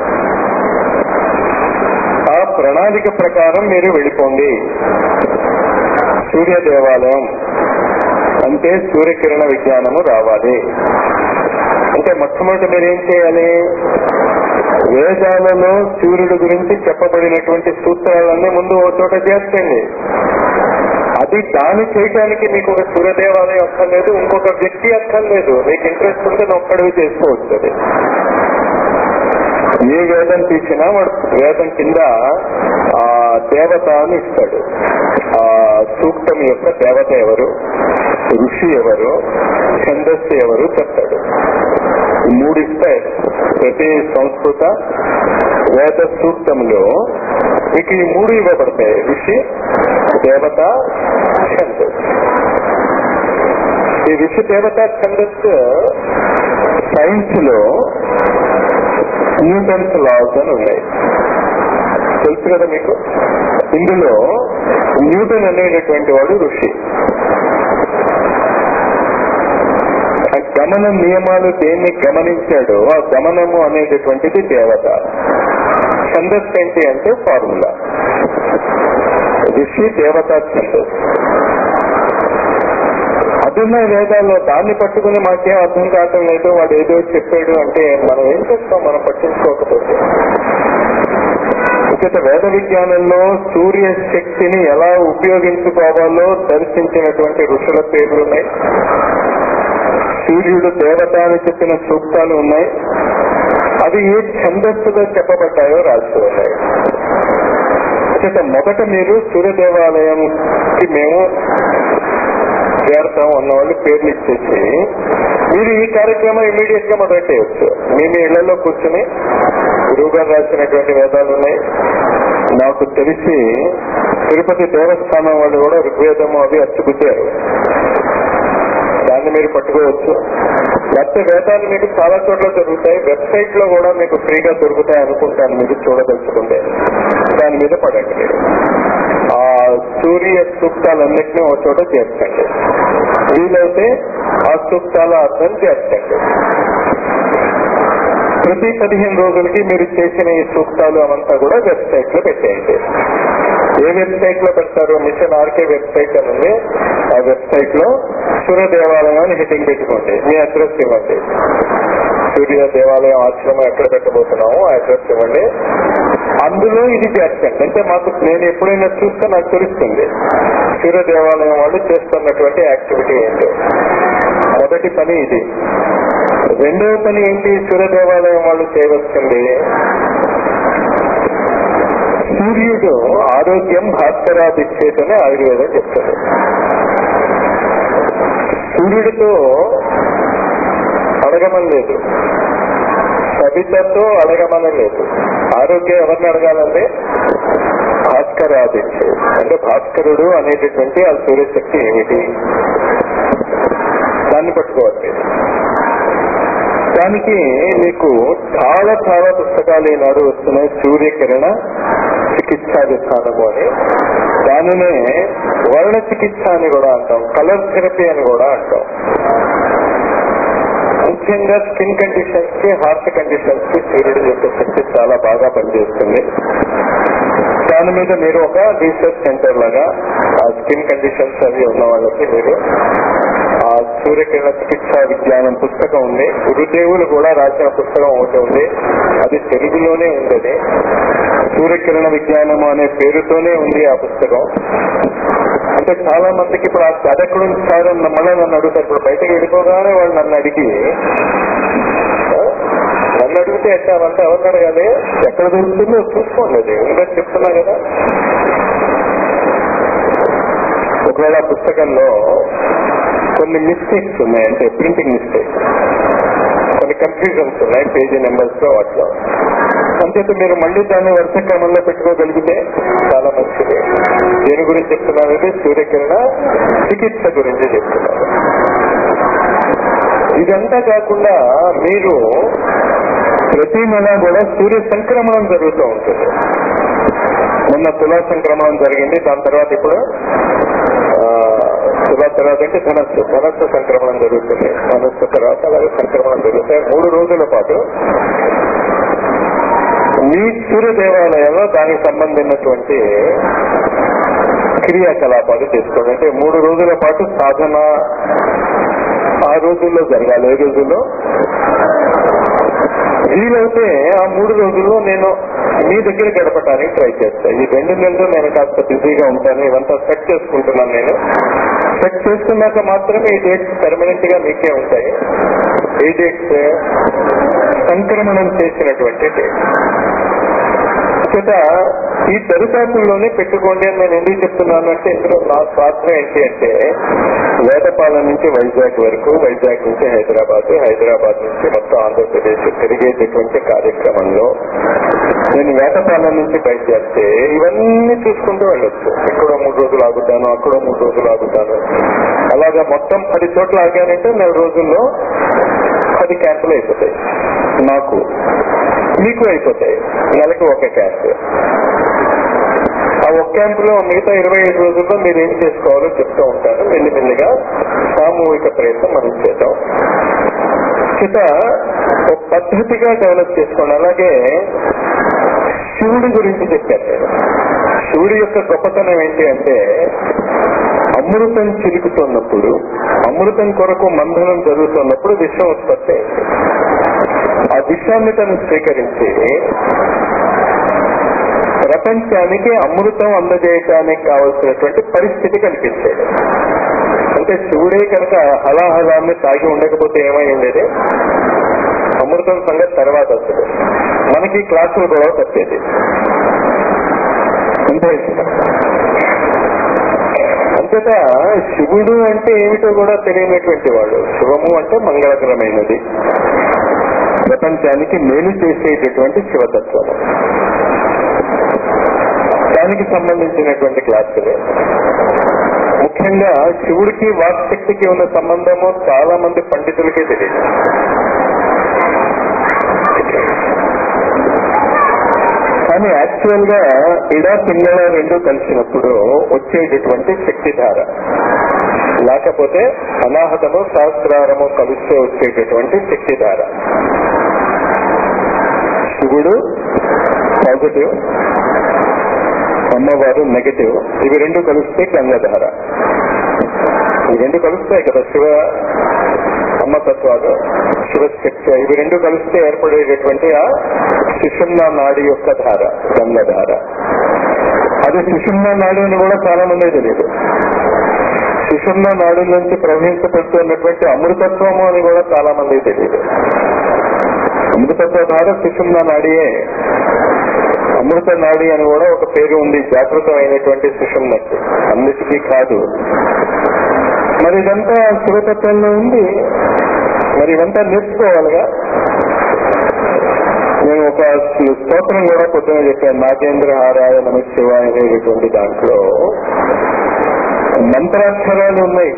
ఆ ప్రణాళిక ప్రకారం మీరు వెళ్ళిపోండి సూర్య దేవాలయం అంటే సూర్యకిరణ విజ్ఞానము రావాలి అంటే మొట్టమొదటి మీరు ఏం చేయాలి వేదాలలో సూర్యుడు గురించి చెప్పబడినటువంటి సూత్రాలన్నీ ముందు ఓ చోట చేర్చండి అది దాన్ని చేయడానికి మీకు ఒక సూర్యదేవాలయం అక్కర్లేదు ఇంకొక వ్యక్తి అక్కర్లేదు మీకు ఇంట్రెస్ట్ ఉంటే నువ్వు ఒక్కడివి చేసుకోవచ్చు అది ఏ వేదం తీసినా వాడు వేదం కింద ఆ దేవత అని ఇస్తాడు ఆ సూక్తం యొక్క దేవత ఎవరు ఋషి ఎవరు ఛందస్సు ఎవరు చెప్తాడు ఈ మూడు ఇస్తాయి ప్రతి సంస్కృత వేద సూక్తంలో మీకు ఈ మూడు ఇవ్వబడతాయి ఋషి దేవత ఛందస్ ఈ ఋషి దేవత ఛందస్ సైన్స్ లో న్యూటన్స్ లాస్ అని ఉన్నాయి తెలుసు కదా మీకు ఇందులో న్యూటన్ అనేటటువంటి వాడు ఋషి ఆ గమన నియమాలు దేన్ని గమనించాడో ఆ గమనము అనేటటువంటిది దేవత ఛందస్ ఏంటి అంటే ఫార్ములా ఋషి దేవత ఛందస్ అదున్నాయి వేదాల్లో దాన్ని పట్టుకుని మాకేం అర్థం కావటం లేదు వాడు ఏదో చెప్పాడు అంటే మనం ఏం చేస్తాం మనం పట్టించుకోకపోతే ఇక వేద విజ్ఞానంలో సూర్య శక్తిని ఎలా ఉపయోగించుకోవాలో దర్శించినటువంటి ఋషుల పేర్లు ఉన్నాయి సూర్యుడు దేవత అని చెప్పిన సూక్తాలు ఉన్నాయి అవి ఏ ఛందస్సులో చెప్పబడ్డాయో రాసి ఉన్నాయి ఇక మొదట మీరు సూర్య దేవాలయంకి మేము చేరతాం అన్న వాళ్ళు పేర్లు ఇచ్చేసి మీరు ఈ కార్యక్రమం ఇమీడియట్ గా మొదలెట్టేయచ్చు మీ మీ ఇళ్లలో కూర్చుని గురువు గారు రాసినటువంటి వేదాలు ఉన్నాయి నాకు తెలిసి తిరుపతి దేవస్థానం వాళ్ళు కూడా ఋగ్వేదము అవి అచ్చుకుతారు దాన్ని మీరు పట్టుకోవచ్చు లేకపోతే వేదాలు మీకు చాలా చోట్ల దొరుకుతాయి వెబ్సైట్ లో కూడా మీకు ఫ్రీగా దొరుకుతాయి అనుకుంటాను మీరు చూడదలుచుకుంటే దాని మీద పడండి మీరు ఆ సూర్య సూక్తాలన్నింటినీ ఒక చోట చేర్చండి వీలైతే ఆ సూక్తాల అర్థం చేర్చండి ప్రతి పదిహేను రోజులకి మీరు చేసిన ఈ సూక్తాలు అవంతా కూడా వెబ్సైట్ లో పెట్టేయండి ఏ వెబ్సైట్ లో పెడతారు మిషన్ ఆర్కే వెబ్సైట్ అని ఉంది ఆ వెబ్సైట్ లో సూర్య దేవాలయం అని హెడ్డింగ్ పెట్టుకోండి మీ అడ్రస్ ఇవ్వండి సూర్య దేవాలయం ఆశ్రమం ఎక్కడ పెట్టబోతున్నామో ఆ అడ్రస్ ఇవ్వండి అందులో ఇది చేర్చండి అంటే మాకు నేను ఎప్పుడైనా చూస్తే నాకు తెలుస్తుంది సూర్య దేవాలయం వాళ్ళు చేస్తున్నటువంటి యాక్టివిటీ ఏంటో మొదటి పని ఇది రెండవ పని ఏంటి సూర్య దేవాలయం వాళ్ళు చేయవలసింది సూర్యుడు ఆరోగ్యం భాస్కరాదిచ్చేతనే ఆయుర్వేదం చెప్తాడు సూర్యుడితో అడగమని లేదు సవితతో అడగమని లేదు ఆరోగ్యం ఎవరిని అడగాలంటే భాస్కరాదిత్య అంటే భాస్కరుడు అనేటటువంటి ఆ సూర్యశక్తి ఏమిటి దాన్ని పట్టుకోవాలి దానికి మీకు చాలా చాలా పుస్తకాలు ఈనాడు వస్తున్నాయి సూర్యకిరణ చికిత్సా విధానము అని దానినే వర్ణ చికిత్స అని కూడా అంటాం కలర్ థెరపీ అని కూడా అంటాం ముఖ్యంగా స్కిన్ కండిషన్స్ కి హార్ట్ కండిషన్స్ కి సూర్యుడు యొక్క శక్తి చాలా బాగా పనిచేస్తుంది దాని మీద మీరు ఒక రీసెర్చ్ సెంటర్ లాగా ఆ స్కిన్ కండిషన్స్ అవి ఉన్న వాళ్ళకి మీరు ఆ సూర్యకిరణ చికిత్సా విజ్ఞానం పుస్తకం ఉంది గురుదేవులు కూడా రాసిన పుస్తకం ఒకటి ఉంది అది తెలుగులోనే ఉంది అది సూర్యకిరణ విజ్ఞానం అనే పేరుతోనే ఉంది ఆ పుస్తకం అంటే చాలా మందికి ఇప్పుడు ఆ కథ ఎక్కడ ఉంది సార్ అని మళ్ళీ నన్ను అడుగుతారు ఇప్పుడు బయటకు వెళ్ళిపోగానే వాళ్ళు నన్ను అడిగి ఆ, నన్ను అడిగితే ఎట్లా అంటే ఎవరిని అడగాలి ఎక్కడ దొరుకుతుందో చూసుకోండి అది ఉందని చెప్తున్నా కదా ఒకవేళ ఆ పుస్తకంలో కొన్ని మిస్టేక్స్ ఉన్నాయి అంటే ప్రింటింగ్ మిస్టేక్స్ కొన్ని కన్ఫ్యూజన్స్ ఉన్నాయి పేజీ నెంబర్స్ లో వాటిలో అంచేత మీరు మళ్ళీ దాన్ని వరుస క్రమంలో పెట్టుకోగలిగితే చాలా మంచిది దేని గురించి చెప్తున్నానంటే సూర్యకిరణ చికిత్స గురించి చెప్తున్నారు ఇదంతా కాకుండా మీరు ప్రతి నెల కూడా సూర్య సంక్రమణం జరుగుతూ ఉంటుంది మొన్న తులా సంక్రమణం జరిగింది దాని తర్వాత ఇప్పుడు ఆ, తులా తర్వాత అంటే ధనస్సు ధనస్సు సంక్రమణం జరుగుతుంది ధనస్సు తర్వాత అలాగే సంక్రమణం జరుగుతాయి మూడు రోజుల పాటు మీ సూర్య దేవాలయంలో దానికి సంబంధించినటువంటి క్రియాకలాపాలు చేసుకోండి అంటే మూడు రోజుల పాటు సాధన ఆ రోజుల్లో జరగాలి ఏ రోజుల్లో వీలైతే ఆ మూడు రోజుల్లో నేను మీ దగ్గర గడపడానికి ట్రై చేస్తాను ఈ రెండు నెలలు నేను కాస్త బిజీగా ఉంటాను ఇవంతా సెట్ చేసుకుంటున్నాను నేను సెట్ చేసుకున్నాక మాత్రమే ఈ డేట్స్ పర్మనెంట్ గా మీకే ఉంటాయి ఏ డేట్స్ సంక్రమణం చేసినటువంటి డేట్స్ చేత ఈ దరిదాపుల్లోనే పెట్టుకోండి అని నేను ఎందుకు చెప్తున్నాను అంటే ఇందులో నా స్వార్థం ఏంటి అంటే వేదపాలెం నుంచి వైజాగ్ వరకు వైజాగ్ నుంచి హైదరాబాద్ హైదరాబాద్ నుంచి మొత్తం ఆంధ్రప్రదేశ్ తిరిగేటటువంటి కార్యక్రమంలో నేను వేటపాలెం నుంచి బయలుదేరితే ఇవన్నీ చూసుకుంటూ వెళ్ళొచ్చు ఇక్కడో మూడు రోజులు ఆగుతాను అక్కడో మూడు రోజులు ఆగుతాను అలాగా మొత్తం పది చోట్ల ఆగానంటే నెల రోజుల్లో పది క్యాంపులు అయిపోతాయి నాకు మీకు అయిపోతాయి నెలకి ఒక క్యాంప్ ఆ ఒక క్యాంపులో మిగతా ఇరవై ఐదు రోజుల్లో మీరు ఏం చేసుకోవాలో చెప్తూ ఉంటాను మెల్లిమెల్లిగా సామూహిక ప్రయత్నం మనం చేద్దాం చేత ఒక పద్ధతిగా డెవలప్ చేసుకోండి అలాగే శివుడి గురించి చెప్పాను నేను శివుడి యొక్క గొప్పతనం ఏంటి అంటే అమృతం చిలుకుతున్నప్పుడు అమృతం కొరకు మంథనం జరుగుతున్నప్పుడు విషం ఉత్పత్తి అయింది ఆ విషయాన్ని తను స్వీకరించి ప్రపంచానికి అమృతం అందజేయటానికి కావలసినటువంటి పరిస్థితి కల్పించాడు అంటే శివుడే కనుక హలాహలాన్ని తాగి ఉండకపోతే ఏమైంది అమృతం సంగతి తర్వాత అసలు మనకి క్లాసులు గొడవ తప్పేది అంతే అంతటా శివుడు అంటే ఏమిటో కూడా తెలియనటువంటి వాడు శివము అంటే మంగళకరమైనది ప్రపంచానికి మేలు చేసేటటువంటి శివతత్వము దానికి సంబంధించినటువంటి క్లాసులు ముఖ్యంగా శివుడికి వాక్శక్తికి ఉన్న సంబంధము చాలా మంది పండితులకే తెలియదు కానీ యాక్చువల్ గా ఇడా పింగళ రెండు కలిసినప్పుడు వచ్చేటటువంటి శక్తిధార లేకపోతే అనాహతము సహస్రారము కలిస్తే వచ్చేటటువంటి శక్తిధార శివుడు పాజిటివ్ అమ్మవారు నెగటివ్ ఇవి రెండు కలిస్తే గంగధార ఇవి రెండు కలుస్తాయి కదా శివ అమ్మతత్వాలు శివశక్తి ఇవి రెండు కలిస్తే ఏర్పడేటటువంటి ఆ సుషుమ్న నాడి యొక్క ధార గంగధార అది సుషుమ్న నాడి అని కూడా చాలా మంది తెలియదు సుషుమ్న నాడు నుంచి ప్రవహించబడుతున్నటువంటి అమృతత్వము అని కూడా చాలా మంది తెలియదు అమృతత్వ ధార సుషుమ్న నాడియే అమృత నాడి అని కూడా ఒక పేరు ఉంది జాగృతమైనటువంటి సుషుమ్నకి అన్నిటికీ కాదు మరి ఇదంతా శివతత్వంలో ఉంది మరి ఇదంతా నేర్చుకోవాలిగా నేను ఒక స్తోత్రం కూడా పొద్దున చెప్పాను నాగేంద్ర హారాయ నమ శివాయ అనేటువంటి దాంట్లో మంత్రాక్షరాలు ఉన్నాయి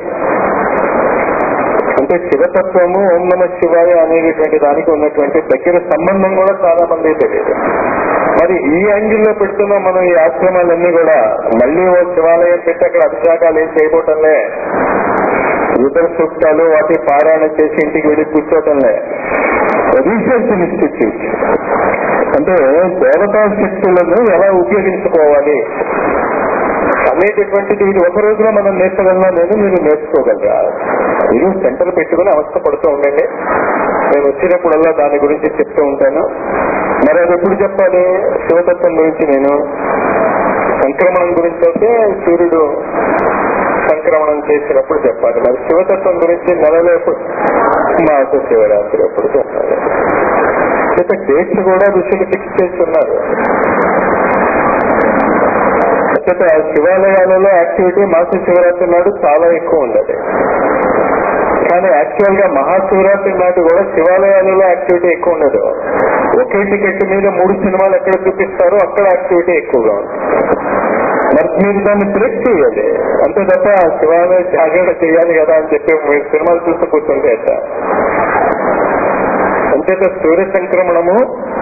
అంటే శివతత్వము ఓం నమ శివాయ అనేటువంటి దానికి ఉన్నటువంటి దగ్గర సంబంధం కూడా చాలా మంది తెలియదు మరి ఈ యాంగిల్లో పెడుతున్న మనం ఈ ఆశ్రమాలన్నీ కూడా మళ్ళీ ఓ శివాలయం పెట్టి అక్కడ అభిషేకాలు ఏం చేయబోటంలే ఇతర సూక్తాలు వాటి పారాయణ చేసి ఇంటికి వెళ్ళి కూర్చోటంలే రీసెర్చ్ ఇన్స్టిట్యూట్ అంటే దేవతా శక్తులను ఎలా ఉపయోగించుకోవాలి అనేటటువంటిది ఇది ఒక రోజులో మనం నేర్చగలనా నేను మీరు నేర్చుకోగలరా మీరు సెంటర్ పెట్టుకుని అవస్థ పడుతూ ఉండండి నేను వచ్చినప్పుడల్లా దాని గురించి చెప్తూ ఉంటాను మరి అది ఎప్పుడు చెప్పాలి శివతత్వం గురించి నేను సంక్రమణం గురించి అయితే సూర్యుడు సంక్రమణం చేసినప్పుడు చెప్పాలి మరి శివతత్వం గురించి నెలలో ఎప్పుడు మాస శివరాత్రి అప్పుడు చెప్పాలి ఇక డేట్స్ కూడా ఋషులు ఫిక్స్ చేసి ఉన్నారు అంచేత శివాలయాలలో యాక్టివిటీ మాస శివరాత్రి నాడు చాలా ఎక్కువ ఉండదు కానీ యాక్చువల్ గా మహాశివరాత్రి నాడు కూడా శివాలయాలలో యాక్టివిటీ ఎక్కువ ఉండదు ఒకే టికెట్ మీద మూడు సినిమాలు ఎక్కడ చూపిస్తారో అక్కడ యాక్టివిటీ ఎక్కువగా ఉంటుంది మరి మీరు దాన్ని బ్రేక్ చేయాలి అంతే తప్ప శివాలయ జాగ్రత్త చేయాలి కదా అని చెప్పి మీరు సినిమాలు చూస్తూ కూర్చుంటే ఎట్లా అంచేత సూర్య సంక్రమణము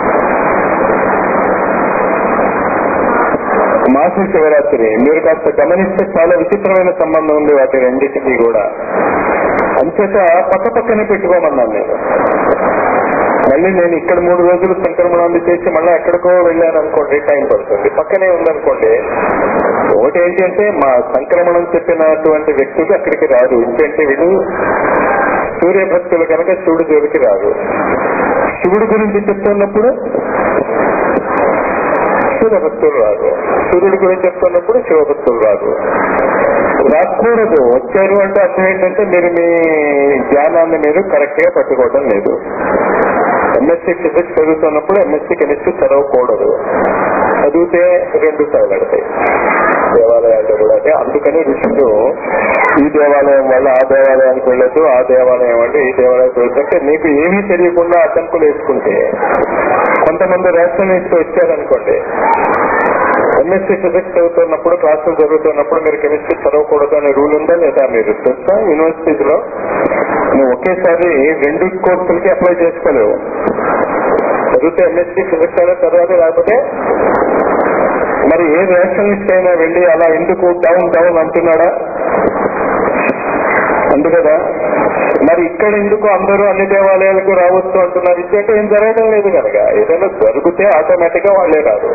మాస శివరాత్రి మీరు కాస్త గమనిస్తే చాలా విచిత్రమైన సంబంధం ఉంది వాటి రెండింటికి కూడా అంచేత పక్క పక్కనే పెట్టుకోమన్నాను నేను మళ్ళీ నేను ఇక్కడ మూడు రోజులు సంక్రమణాలు చేసి మళ్ళీ ఎక్కడికో వెళ్ళాను అనుకోండి టైం పడుతుంది పక్కనే ఉందనుకోండి ఒకటి ఏంటంటే మా సంక్రమణం చెప్పినటువంటి వ్యక్తులు అక్కడికి రాదు ఇంకేంటి వీళ్ళు సూర్య భక్తులు కనుక శివుడి జోలికి రాదు శివుడి గురించి చెప్తున్నప్పుడు సూర్యభక్తులు రాదు సూర్యుడి గురించి చెప్తున్నప్పుడు శివభక్తులు రాదు రాకూడదు వచ్చారు అంటే అర్థం ఏంటంటే మీరు మీ జ్ఞానాన్ని మీరు కరెక్ట్ గా పట్టుకోవడం లేదు ఎంఎస్సీ ఫిజిక్స్ చదువుతున్నప్పుడు ఎంఎస్సీ కెమిస్ట్రీ చదవకూడదు చదివితే రెండు తగలడతాయి దేవాలయాల్లో కూడా అంటే అందుకని ఋషులు ఈ దేవాలయం వల్ల ఆ దేవాలయానికి వెళ్ళొద్దు ఆ దేవాలయం అంటే ఈ దేవాలయానికి వెళ్ళొద్దు మీకు ఏమీ తెలియకుండా అతంకులు వేసుకుంటే కొంతమంది రేషనలిస్ట్ వచ్చారనుకోండి ఎంఎస్సీ ఫిజిక్స్ చదువుతున్నప్పుడు క్లాసులు జరుగుతున్నప్పుడు మీరు కెమిస్ట్రీ చదవకూడదు అనే రూల్ ఉందా లేదా మీరు తెలుసా యూనివర్సిటీలో నువ్వు ఒకేసారి రెండు కోర్సులకి అప్లై చేసుకోలేవు చదివితే ఎంఎస్సీ ఫిజిక్స్ అయినా చదవాలి లేకపోతే మరి ఏ రేషనలిస్ట్ అయినా వెళ్ళి అలా ఎందుకు డౌన్ డౌన్ అంటున్నాడా అందు కదా మరి ఇక్కడ ఎందుకు అందరూ అన్ని దేవాలయాలకు రావచ్చు అంటున్నారు ఇచ్చేట ఏం జరగడం లేదు కనుక ఏదైనా జరిగితే ఆటోమేటిక్ గా వాళ్ళే రాదు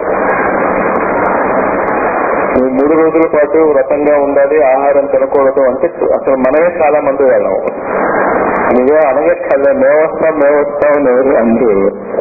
నువ్వు మూడు రోజుల పాటు వ్రతంగా ఉండాలి ఆహారం తినకూడదు అంటే అసలు మనమే చాలా మంది వెళ్ళాం నువ్వే అనగక్కర్లే మేమొస్తాం మేమొస్తాం అని ఎవరు అందరూ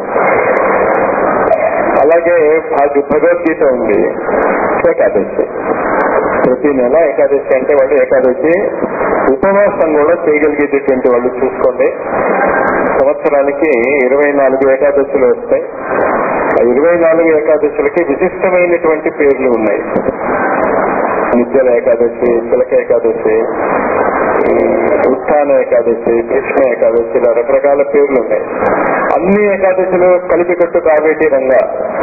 అలాగే అది భగవద్గీత ఉంది ఏకాదశి ప్రతి నెల ఏకాదశి అంటే వాళ్ళు ఏకాదశి ఉపవాసం కూడా చేయగలిగేటటువంటి వాళ్ళు చూసుకోండి సంవత్సరానికి ఇరవై నాలుగు ఏకాదశులు వస్తాయి ఆ ఇరవై నాలుగు ఏకాదశులకి విశిష్టమైనటువంటి పేర్లు ఉన్నాయి నిత్యల ఏకాదశి చిలక ఏకాదశి ఉత్థాన ఏకాదశి కృష్ణ ఏకాదశి ఇలా రకరకాల పేర్లు ఉన్నాయి అన్ని ఏకాదశులు కలిపి కట్టు కావేటి రంగా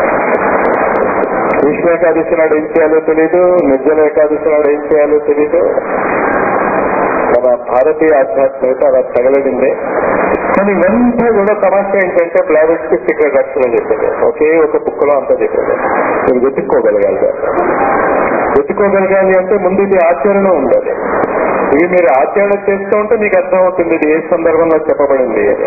కృష్ణ ఏకాదశి నాడు ఏం చేయాలో తెలీదు నిర్జల ఏకాదశి నాడు ఏం చేయాలో తెలీదు మన భారతీయ ఆధ్యాత్మికత అలా తగలడింది కానీ ఇవంతా కూడా తమాషా ఏంటంటే ప్లానెట్స్ కి సీక్రెట్ రక్షణ చెప్పింది ఒకే ఒక బుక్ లో అంతా చెప్పింది మీరు వెతుక్కోగలగాలి వెతుక్కోగలగాలి అంటే ముందు ఇది ఆచరణ ఉండాలి ఇవి మీరు ఆచరణ చేస్తూ ఉంటే మీకు అర్థం అవుతుంది ఇది ఏ సందర్భంలో చెప్పబడింది అని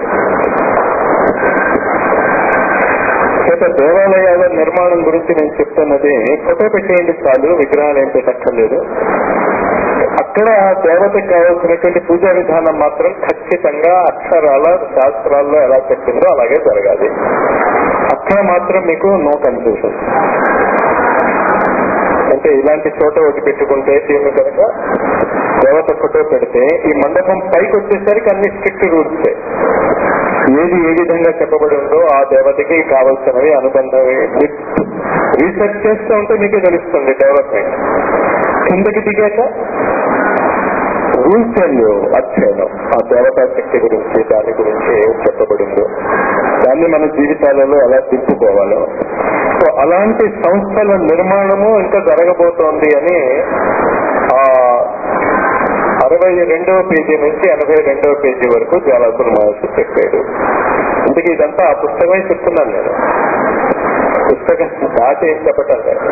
చేత దేవాలయాల నిర్మాణం గురించి నేను చెప్తున్నది ఫోటో పెట్టేయండి చాలు విగ్రహాలు ఏం పెట్టక్కర్లేదు అక్కడ దేవతకి కావాల్సినటువంటి పూజా విధానం మాత్రం ఖచ్చితంగా అక్షరాల శాస్త్రాల్లో ఎలా చెప్పిందో అలాగే జరగాలి అక్కడ మాత్రం మీకు నో కన్ఫ్యూషన్ అంటే ఇలాంటి చోట ఒకటి పెట్టుకుంటే దీన్ని కనుక దేవత ఫోటో పెడితే ఈ మండపం పైకి వచ్చేసరికి అన్ని స్ట్రిక్ట్ రూల్స్ ఏది ఏ విధంగా చెప్పబడి ఉందో ఆ దేవతకి కావలసినవి అనుబంధవి రీసెర్చ్ చేస్తూ ఉంటే మీకే తెలుస్తుంది డెవలప్మెంట్ కిందకి దిగాక రూల్స్ అండ్ అధ్యయనం ఆ దేవతా శక్తి గురించి దాని గురించి ఏం చెప్పబడిందో దాన్ని మన జీవితాలలో ఎలా దింపుకోవాలో సో అలాంటి సంస్థల నిర్మాణము ఇంకా జరగబోతోంది అని ఆ అరవై రెండవ పేజీ నుంచి ఎనభై రెండవ పేజీ వరకు జ్వాలాసుల మహర్షి చెప్పాడు ఇందుకు ఇదంతా ఆ పుస్తకమే చెప్తున్నాను నేను పుస్తకం దాటి ఏం చెప్పటం లేదు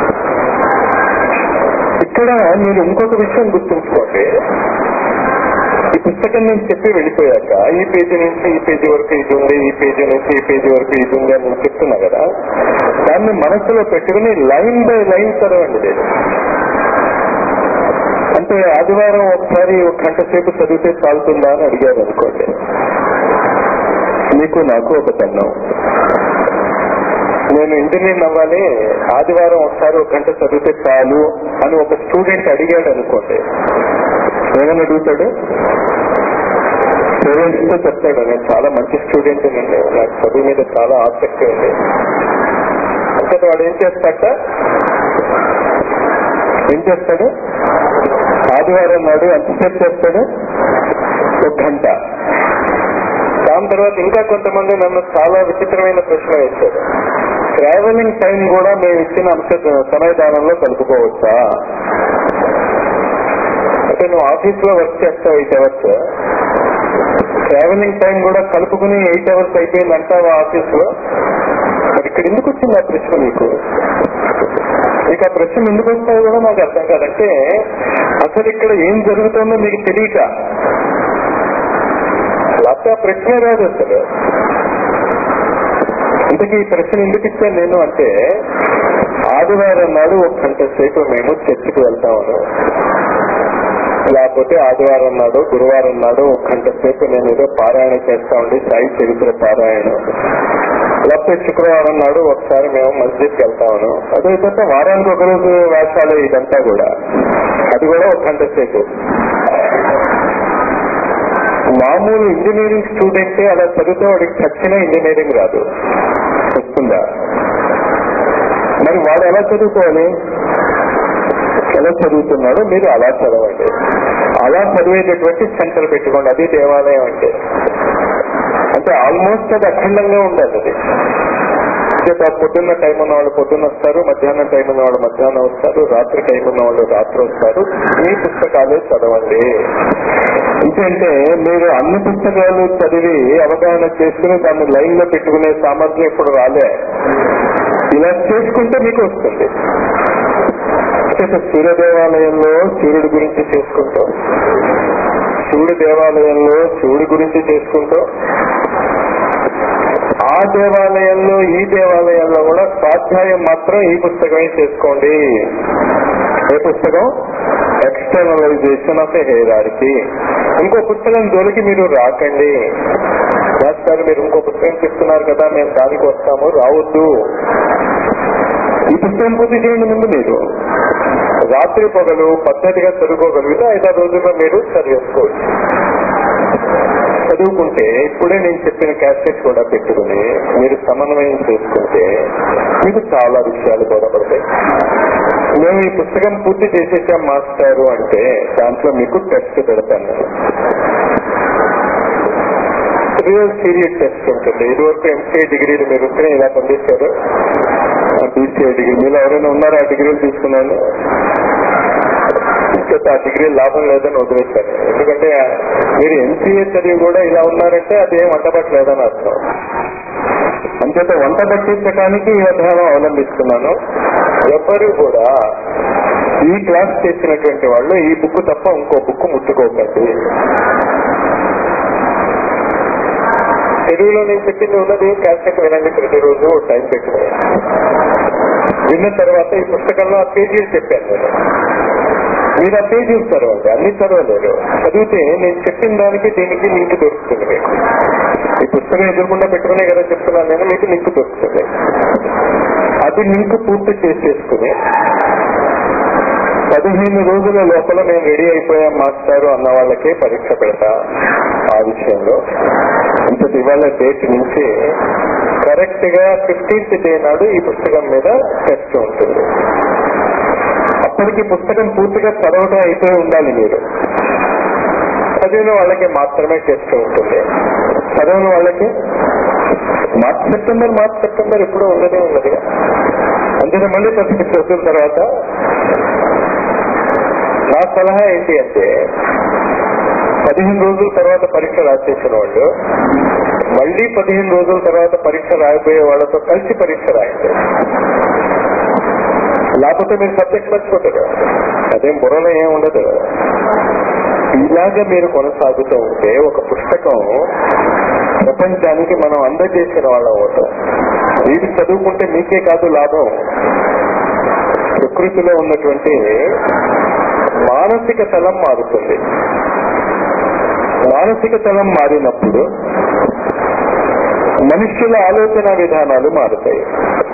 ఇక్కడ మీరు ఇంకొక విషయం గుర్తుంచుకోండి ఈ పుస్తకం నేను చెప్పి వెళ్ళిపోయాక ఈ పేజీ నుంచి ఈ పేజీ వరకు ఇది ఉంది ఈ పేజీ నుంచి ఈ పేజీ వరకు ఇది ఉంది అని నేను చెప్తున్నా కదా దాన్ని మనసులో పెట్టుకుని లైన్ బై లైన్ చదవండి లేదు అంటే ఆదివారం ఒకసారి ఒక గంట సేపు చదివితే చాలుతుందా అని అడిగారు అనుకోండి మీకు నాకు ఒక తన్నం నేను ఇంజనీర్ అవ్వాలి ఆదివారం ఒకసారి ఒక గంట చదివితే చాలు అని ఒక స్టూడెంట్ అడిగాడు అనుకోండి ఏమని అడుగుతాడు పేరెంట్స్ తో చెప్తాడు నేను చాలా మంచి స్టూడెంట్ అండి నాకు చదువు మీద చాలా ఆసక్తి ఉంది అంటే వాడు ఏం చేస్తాట ఏం చేస్తాడు ఆదివారం నాడు ఎంతసేపు చేస్తాడు ఒక గంట దాని తర్వాత ఇంకా కొంతమంది నన్ను చాలా విచిత్రమైన ప్రశ్న వేశారు ట్రావెలింగ్ టైం కూడా మేము ఇచ్చిన అంశ సమయదానంలో కలుపుకోవచ్చా అంటే నువ్వు ఆఫీస్ లో వర్క్ చేస్తావు ఎయిట్ అవర్స్ ట్రావెలింగ్ టైం కూడా కలుపుకుని ఎయిట్ అవర్స్ అయిపోయింది అంటావా ఆఫీస్ లో మరి ఇక్కడ ఎందుకు వచ్చింది ఆ ప్రశ్న నీకు మీకు ఆ ప్రశ్న ఎందుకు వస్తాయో కూడా నాకు అర్థం కాదంటే అసలు ఇక్కడ ఏం జరుగుతుందో మీకు తెలియక లేకపోతే ఆ ప్రశ్నే రాదు అసలు ఇంతకీ ఈ ప్రశ్న ఎందుకు ఇచ్చాను నేను అంటే ఆదివారం నాడు ఒక గంట సేపు మేము చర్చికి వెళ్తామను లేకపోతే ఆదివారం నాడు గురువారం నాడు ఒక గంట సేపు నేను ఏదో పారాయణ చేస్తా ఉండి సాయి చరిత్ర పారాయణం లేకపోతే శుక్రవారం నాడు ఒకసారి మేము మస్జిద్కి వెళ్తామను అదైతే వారానికి ఒక రోజు వేషాలు ఇదంతా కూడా అది కూడా ఒక గంట సేపు మామూలు ఇంజనీరింగ్ స్టూడెంటే అలా చదివితే వాడికి చచ్చిన ఇంజనీరింగ్ రాదు వస్తుందా మరి వాడు ఎలా చదువుకోవాలి ఎలా చదువుతున్నాడో మీరు అలా చదవండి అలా చదివేటటువంటి సెంటర్ పెట్టుకోండి అది దేవాలయం అంటే అంటే ఆల్మోస్ట్ అది అఖండంగా ఉండాలి అది చేత పొద్దున్న టైం ఉన్న వాళ్ళు పొద్దున్న వస్తారు మధ్యాహ్నం టైం ఉన్న వాళ్ళు మధ్యాహ్నం వస్తారు రాత్రి టైం ఉన్న వాళ్ళు రాత్రి వస్తారు ఈ పుస్తకాలే చదవండి ఎందుకంటే మీరు అన్ని పుస్తకాలు చదివి అవగాహన చేసుకుని దాన్ని లైన్ లో పెట్టుకునే సామర్థ్యం ఇప్పుడు రాలే ఇలా చేసుకుంటే మీకు వస్తుంది చేత సూర్య దేవాలయంలో సూర్యుడి గురించి చేసుకుంటాం శివుడి దేవాలయంలో శివుడి గురించి చేసుకుంటాం ఆ దేవాలయంలో ఈ దేవాలయంలో కూడా స్వాధ్యాయం మాత్రం ఈ పుస్తకమే చేసుకోండి ఏ పుస్తకం ఎక్స్టర్నలైజేషన్ ఆఫ్ హెయిరార్కి ఇంకో పుస్తకం జోలికి మీరు రాకండి మాస్టర్ మీరు ఇంకో పుస్తకం చెప్తున్నారు కదా మేము దానికి వస్తాము రావద్దు ఈ పుస్తకం పూర్తి చేయండి ముందు మీరు రాత్రి పొగలు పద్ధతిగా చదువుకోగలిగితే ఐదారు రోజుల్లో మీరు చదివేసుకోవచ్చు చదువుకుంటే ఇప్పుడే నేను చెప్పిన క్యాసెట్ కూడా పెట్టుకుని మీరు సమన్వయం చేసుకుంటే మీకు చాలా విషయాలు బోధపడతాయి మేము ఈ పుస్తకం పూర్తి చేసేసాం మాస్టారు అంటే దాంట్లో మీకు టెస్ట్ పెడతాను నేను రియల్ సీరియస్ టెస్ట్ ఉంటుంది ఇదివరకు ఎంసీఏ డిగ్రీలు మీరు ఉంటే ఇలా పంపిస్తారు బీసీఏ డిగ్రీ మీరు ఎవరైనా ఉన్నారా ఆ డిగ్రీలు తీసుకున్నాను చేత ఆ డిగ్రీ లాభం లేదని వదిలేశాను ఎందుకంటే మీరు ఎంసీఏ చదివి కూడా ఇలా ఉన్నారంటే అది ఏం వంటపట్టలేదని అర్థం అంచేత వంట పట్టించడానికి ఈ అధ్యయనం అవలంబిస్తున్నాను ఎవ్వరు కూడా ఈ క్లాస్ చేసినటువంటి వాళ్ళు ఈ బుక్ తప్ప ఇంకో బుక్ ముట్టుకోకండి తెలుగులో నేను చెప్పింది ఉన్నది క్యాసెట్ వినండి ప్రతిరోజు టైం పెట్టుకుని విన్న తర్వాత ఈ పుస్తకంలో ఆ పేజీలు చెప్పాను నేను మీరు ఆ పేజీలు చదవండి అన్ని చదవలేరు చదివితే నేను చెప్పిన దానికి దీనికి లింక్ దొరుకుతుంది మీకు ఈ పుస్తకం ఎదురకుండా పెట్టుకునే కదా చెప్తున్నాను నేను మీకు లింక్ దొరుకుతుంది అది లింక్ పూర్తి చేసేసుకుని పదిహేను రోజుల లోపల మేము రెడీ అయిపోయాం మాస్టారు అన్న వాళ్ళకే పరీక్ష పెడతా ఆ విషయంలో ఇంతటి ఇవాళ డేట్ నుంచి కరెక్ట్ గా ఫిఫ్టీన్త్ డే నాడు ఈ పుస్తకం మీద టెస్ట్ ఉంటుంది అప్పటికి పుస్తకం పూర్తిగా చదవడం అయిపోయి ఉండాలి మీరు చదివిన వాళ్ళకి మాత్రమే టెస్ట్ ఉంటుంది చదవని వాళ్ళకి మార్చ్ సెప్టెంబర్ మార్చ్ సెప్టెంబర్ ఎప్పుడూ ఉండనే ఉన్నది అందుకే మళ్ళీ పత్రిక రోజుల తర్వాత నా సలహా ఏంటి అంటే పదిహేను రోజుల తర్వాత పరీక్ష రాసేసిన వాళ్ళు మళ్ళీ పదిహేను రోజుల తర్వాత పరీక్ష రాయబోయే వాళ్ళతో కలిసి పరీక్ష రాయండి లేకపోతే మీరు సబ్జెక్ట్ మర్చిపోతారు అదేం బుర్రలో ఏం ఉండదు ఇలాగ మీరు కొనసాగుతూ ఉంటే ఒక పుస్తకం ప్రపంచానికి మనం అందజేసిన వాళ్ళం అవుతాం వీటి చదువుకుంటే మీకే కాదు లాభం ప్రకృతిలో ఉన్నటువంటి మానసిక తలం మారుతుంది మానసిక తలం మారినప్పుడు మనుష్యుల ఆలోచన విధానాలు మారుతాయి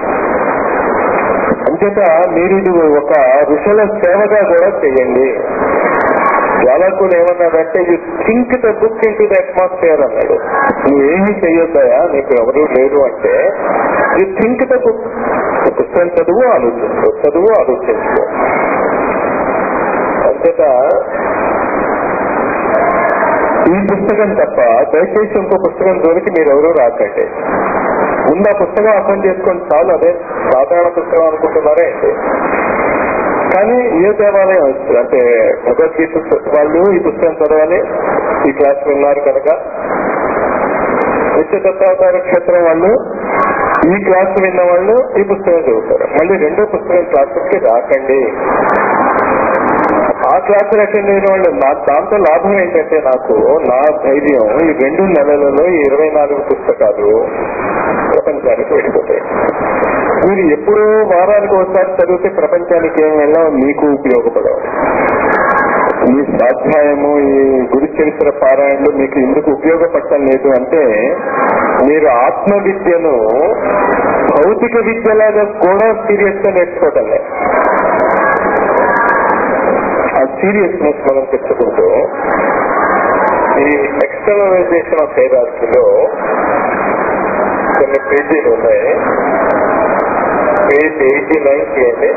అంచేత మీరు ఇది ఒక ఋషుల సేవగా కూడా చేయండి జ్వాలకులు ఏమన్నాడంటే you think the book in to the atmosphere అన్నాడు నువ్వేమీ చెయ్యొద్దయా నీకు ఎవరు లేరు అంటే యూ థింక్ ద బుక్ పుస్తకం చదువు ఆలోచించు చదువు ఆలోచించుకో అంచేత ఈ పుస్తకం తప్ప దయచేసి ఇంకో పుస్తకం జోలికి మీరు ఎవరు రాకండి ముందు ఆ పుస్తకం అర్థం చేసుకోండి చాలు అదే సాధారణ పుస్తకం అనుకుంటున్నారే ఏంటి కానీ ఏ దేవాలయం వస్తుంది అంటే భగవద్గీత వాళ్ళు ఈ పుస్తకం చదవాలి ఈ క్లాస్ విన్నారు కనుక నిత్యదత్తావతార క్షేత్రం వాళ్ళు ఈ క్లాస్ విన్న వాళ్ళు ఈ పుస్తకం చదువుతారు మళ్ళీ రెండో పుస్తకం క్లాసుకి రాకండి ఆ క్లాసులు అటెండ్ అయిన వాళ్ళు నా దాంతో లాభం ఏంటంటే నాకు నా ధైర్యం ఈ రెండు నెలలలో ఈ ఇరవై నాలుగు పుస్తకాలు ప్రపంచానికి వెళ్ళిపోతాయి మీరు ఎప్పుడో వారానికి ఒకసారి చదివితే ప్రపంచానికి ఏం వెళ్ళా మీకు ఉపయోగపడవు మీ స్వాధ్యాయము ఈ గురు చరిత్ర పారాయణలు మీకు ఎందుకు ఉపయోగపడటం లేదు అంటే మీరు ఆత్మ విద్యను భౌతిక విద్యలాగా కూడా సీరియస్ గా నేర్చుకోవటం లేదు ఆ సీరియస్నెస్ మనం తెచ్చుకుంటూ ఈ ఎక్స్టర్నలైజేషన్ ఆఫ్ హైరార్కీలో కొన్ని పేజీలు ఉన్నాయి పేజ్ ఎయిటీ నైన్ చేయండి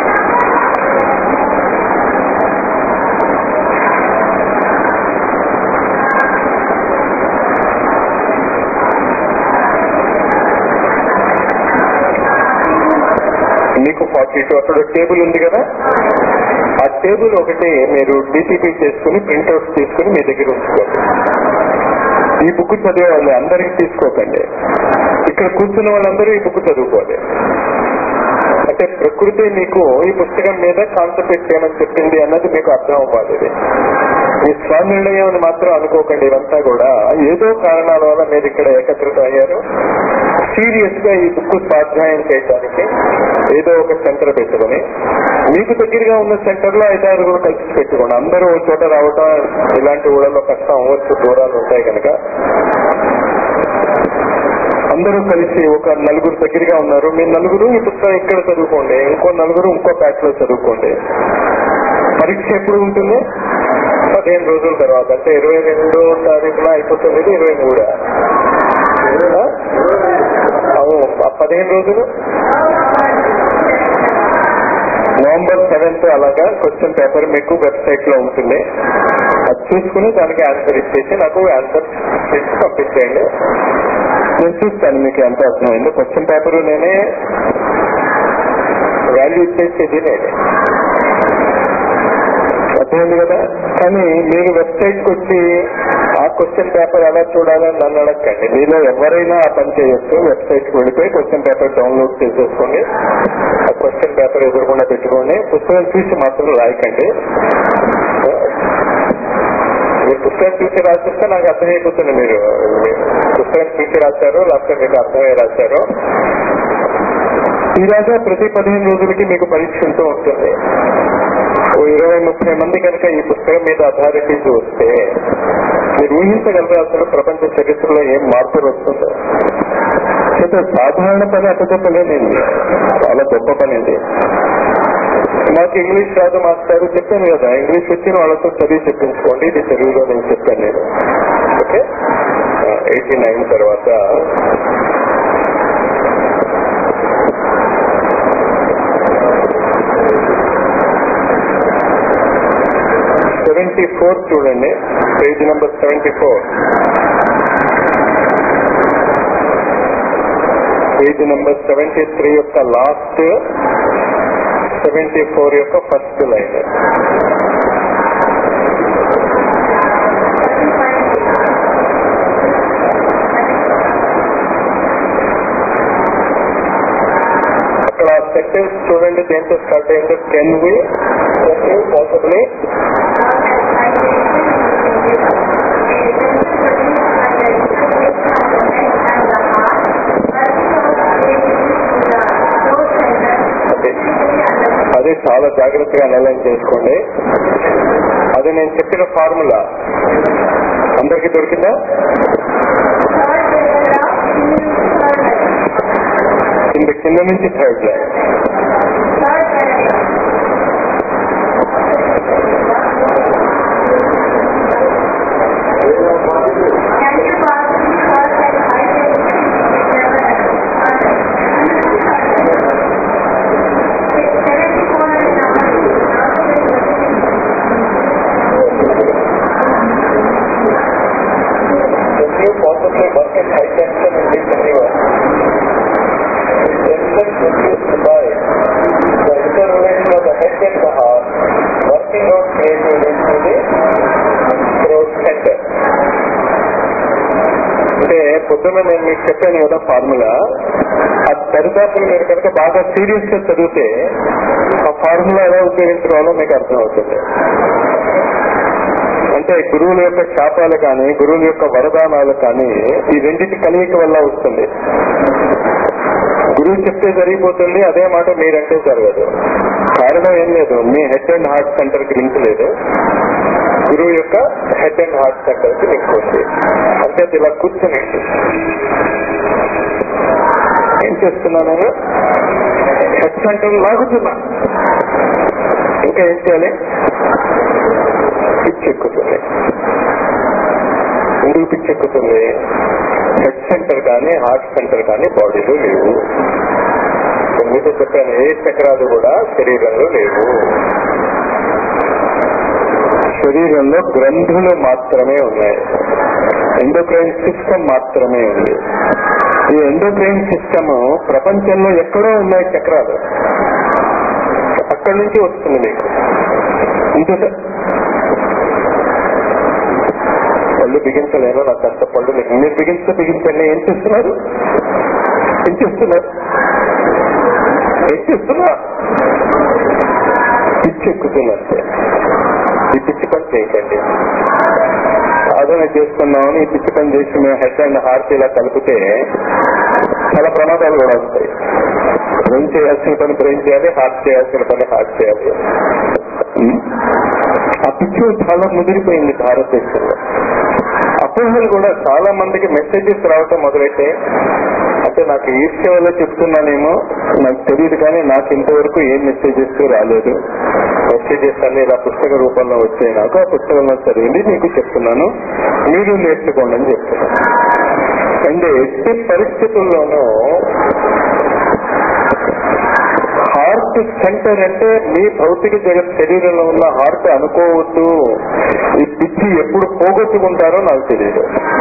మీకు ఫార్టీ టూ అక్కడ టేబుల్ ఉంది కదా ఆ టేబుల్ ఒకటి మీరు డిటిపి చేసుకుని ప్రింట్అవుట్స్ తీసుకుని మీ దగ్గర ఉంచుకోండి ఈ బుక్ చదివే వాళ్ళు అందరికి తీసుకోకండి ఇక్కడ కూర్చున్న వాళ్ళందరూ ఈ బుక్ చదువుకోవాలి అంటే ప్రకృతి మీకు ఈ పుస్తకం మీద కాన్సన్ట్రేట్ చేయమని చెప్పింది అన్నది మీకు అర్థం అవ్వాలి ఇది. ఈ స్వనిర్ణయం అని మాత్రం అనుకోకండి ఇవంతా కూడా ఏదో కారణాల వల్ల మీరు ఇక్కడ ఏకత్రిత అయ్యారు సీరియస్ గా ఈ బుక్ స్వాధ్యాయం చేయడానికి ఏదో ఒక సెంటర్ పెట్టుకుని మీకు దగ్గరగా ఉన్న సెంటర్ లో ఐదారు కూడా కలిసి పెట్టుకోండి అందరూ ఒక చోట రావటం ఇలాంటి ఊళ్ళలో కష్టం అవ్వచ్చు దూరాలు ఉంటాయి కనుక అందరూ కలిసి ఒక నలుగురు దగ్గరగా ఉన్నారు మీ నలుగురు ఈ పుస్తకం ఇక్కడ చదువుకోండి ఇంకో నలుగురు ఇంకో ప్యాక్ లో చదువుకోండి పరీక్ష ఎప్పుడు ఉంటుంది పదిహేను రోజుల తర్వాత అంటే ఇరవై రెండో తారీఖున అయిపోతుంది ఇది ఇరవై మూడు అవును ఆ పదిహేను రోజులు నవంబర్ సెవెంత్ అలాగా క్వశ్చన్ పేపర్ మీకు వెబ్సైట్ లో ఉంటుంది అది చూసుకుని దానికి ఆన్సర్ ఇచ్చేసి నాకు ఆన్సర్ చేసి పంపించేయండి నేను చూస్తాను మీకు ఎంత అర్థమైందో క్వశ్చన్ పేపర్ నేనే వాల్యూ ఇచ్చేసేది నేనే అర్థమైంది కదా కానీ మీరు వెబ్సైట్ కి వచ్చి ఆ క్వశ్చన్ పేపర్ ఎలా చూడాలని నన్ను అడగండి మీలో ఎవరైనా ఆ పని చేయొచ్చు వెబ్సైట్ కి వెళ్ళిపోయి క్వశ్చన్ పేపర్ డౌన్లోడ్ చేసేసుకోండి ఆ క్వశ్చన్ పేపర్ ఎదురకుండా పెట్టుకోండి పుస్తకం చూసి మాత్రం రాయకండి మీరు పుస్తకం చూసి రాసిస్తే నాకు అర్థమైపోతుంది మీరు మీరు పుస్తకం చూసి రాశారు లేకపోతే మీకు అర్థమై రాశారు ఇలాగా ప్రతి పదిహేను రోజులకి మీకు పరీక్ష ఉంటూ ఉంటుంది ఓ ఇరవై ముప్పై మంది కనుక ఈ పుస్తకం మీద అథారిటీస్ వస్తే మీరు ఊహించగలరా అసలు ప్రపంచ చరిత్రలో ఏం మార్పులు వస్తుందో చేత సాధారణ పని అత చెప్పలేనండి చాలా గొప్ప పని ఇది నాకు ఇంగ్లీష్ రాదు మాస్టారు చెప్పాను కదా ఇంగ్లీష్ వచ్చిన వాళ్ళతో చదివి చెప్పించుకోండి ఇది తెలుగులో నేను చెప్పాను నేను ఓకే ఎయిటీ నైన్ తర్వాత సెవెంటీ ఫోర్ చూడండి page number seventy four page number seventy three యొక్క లాస్ట్ సెవెంటీ ఫోర్ యొక్క ఫస్ట్ లైన్ అక్కడ సెంటెన్స్ చూడండి దేంతో స్టార్ట్ అయిందో కెన్ వి పాసిబుల్లీ అదే అదే చాలా జాగ్రత్తగా అనలైజ్ చేసుకోండి అది నేను చెప్పిన ఫార్ములా అందరికి దొరికిందా కింద కింద నుంచి third line Can you possibly work in high tension in this universe? Tension produced by the interrelation of the head and the heart working out creatively into the throat center. అంటే పొద్దున్న నేను మీకు చెప్పాను కదా ఫార్ములా ఆ దరిదాపులు మీరు కనుక బాగా సీరియస్ గా చదివితే ఆ ఫార్ములా ఎలా ఉపయోగించుకోవాలో మీకు అర్థమవుతుంది అంటే గురువుల యొక్క శాపాలు కానీ గురువుల యొక్క వరదానాలు కానీ ఈ రెండింటి కలయిక వల్ల వస్తుంది గురువు చెప్తే జరిగిపోతుంది అదే మాట మీరంటే జరగదు కారణం ఏం లేదు మీ హెడ్ అండ్ హార్ట్ సెంటర్ కి లింక్ లేదు గురువు యొక్క హెడ్ అండ్ హార్ట్ సెంటర్ కి లింక్ ఉంది అంటే అది ఇలా కూర్చుని ఏం చేస్తున్నా నేను హెడ్ సెంటర్ లాగుతున్నా ఇంకా ఏం చేయాలి పిచ్చెక్కుతుంది ఎందుకు పిచ్చెక్కుతుంది హెడ్ సెంటర్ కానీ హార్ట్ సెంటర్ కానీ బాడీలో లేవు నేను మీతో చెప్పాను ఏ చక్రాలు కూడా శరీరంలో లేవు శరీరంలో గ్రంథులు మాత్రమే ఉన్నాయి ఎండోక్రైన్ సిస్టమ్ మాత్రమే ఉంది ఈ ఎండోక్రైన్ సిస్టమ్ ప్రపంచంలో ఎక్కడో ఉన్నాయి చక్రాలు అక్కడి నుంచి వస్తుంది మీకు ఇంకొక పళ్ళు బిగించలేను నాకు అంత పళ్ళు లేదు మీరు బిగించే బిగించండి ఏం చేస్తున్నారు ఏం చేస్తున్నారు ఏం చేస్తున్నా పిచ్చి ఎక్కుతున్నట్టే ఈ పిచ్చి పని చేయకండి సాధన చేసుకున్నామని ఈ పిచ్చి పని చేసి మేము హెడ్ అండ్ హార్ట్ ఇలా కలిపితే చాలా ప్రమాదాలు కూడా వస్తాయి బ్రెయిన్ చేయాల్సిన పని బ్రెయిన్ చేయాలి హార్ట్ చేయాల్సిన పని హార్ట్ చేయాలి ఉం? ఆ పిచ్చి చాలా ముదిరిపోయింది భారతదేశంలో అపోహలు కూడా చాలా మందికి మెసేజెస్ రావటం మొదలైతే అంటే నాకు ఈర్ష్య వల్ల చెప్తున్నానేమో నాకు తెలియదు కానీ నాకు ఇంతవరకు ఏం మెసేజెస్ రాలేదు మెసేజెస్ అన్ని ఇలా పుస్తక రూపంలో వచ్చాయి నాకు ఆ పుస్తకంలో చదివింది మీకు చెప్తున్నాను మీరు నేర్చుకోండి అని చెప్తున్నాను అంటే ఎట్టి పరిస్థితుల్లోనూ హార్ట్ సెంటర్ అంటే మీ భౌతిక జగత్ శరీరంలో ఉన్న హార్ట్ అనుకోవద్దు ఈ పిచ్చి ఎప్పుడు పోగొట్టుకుంటారో నాకు తెలియదు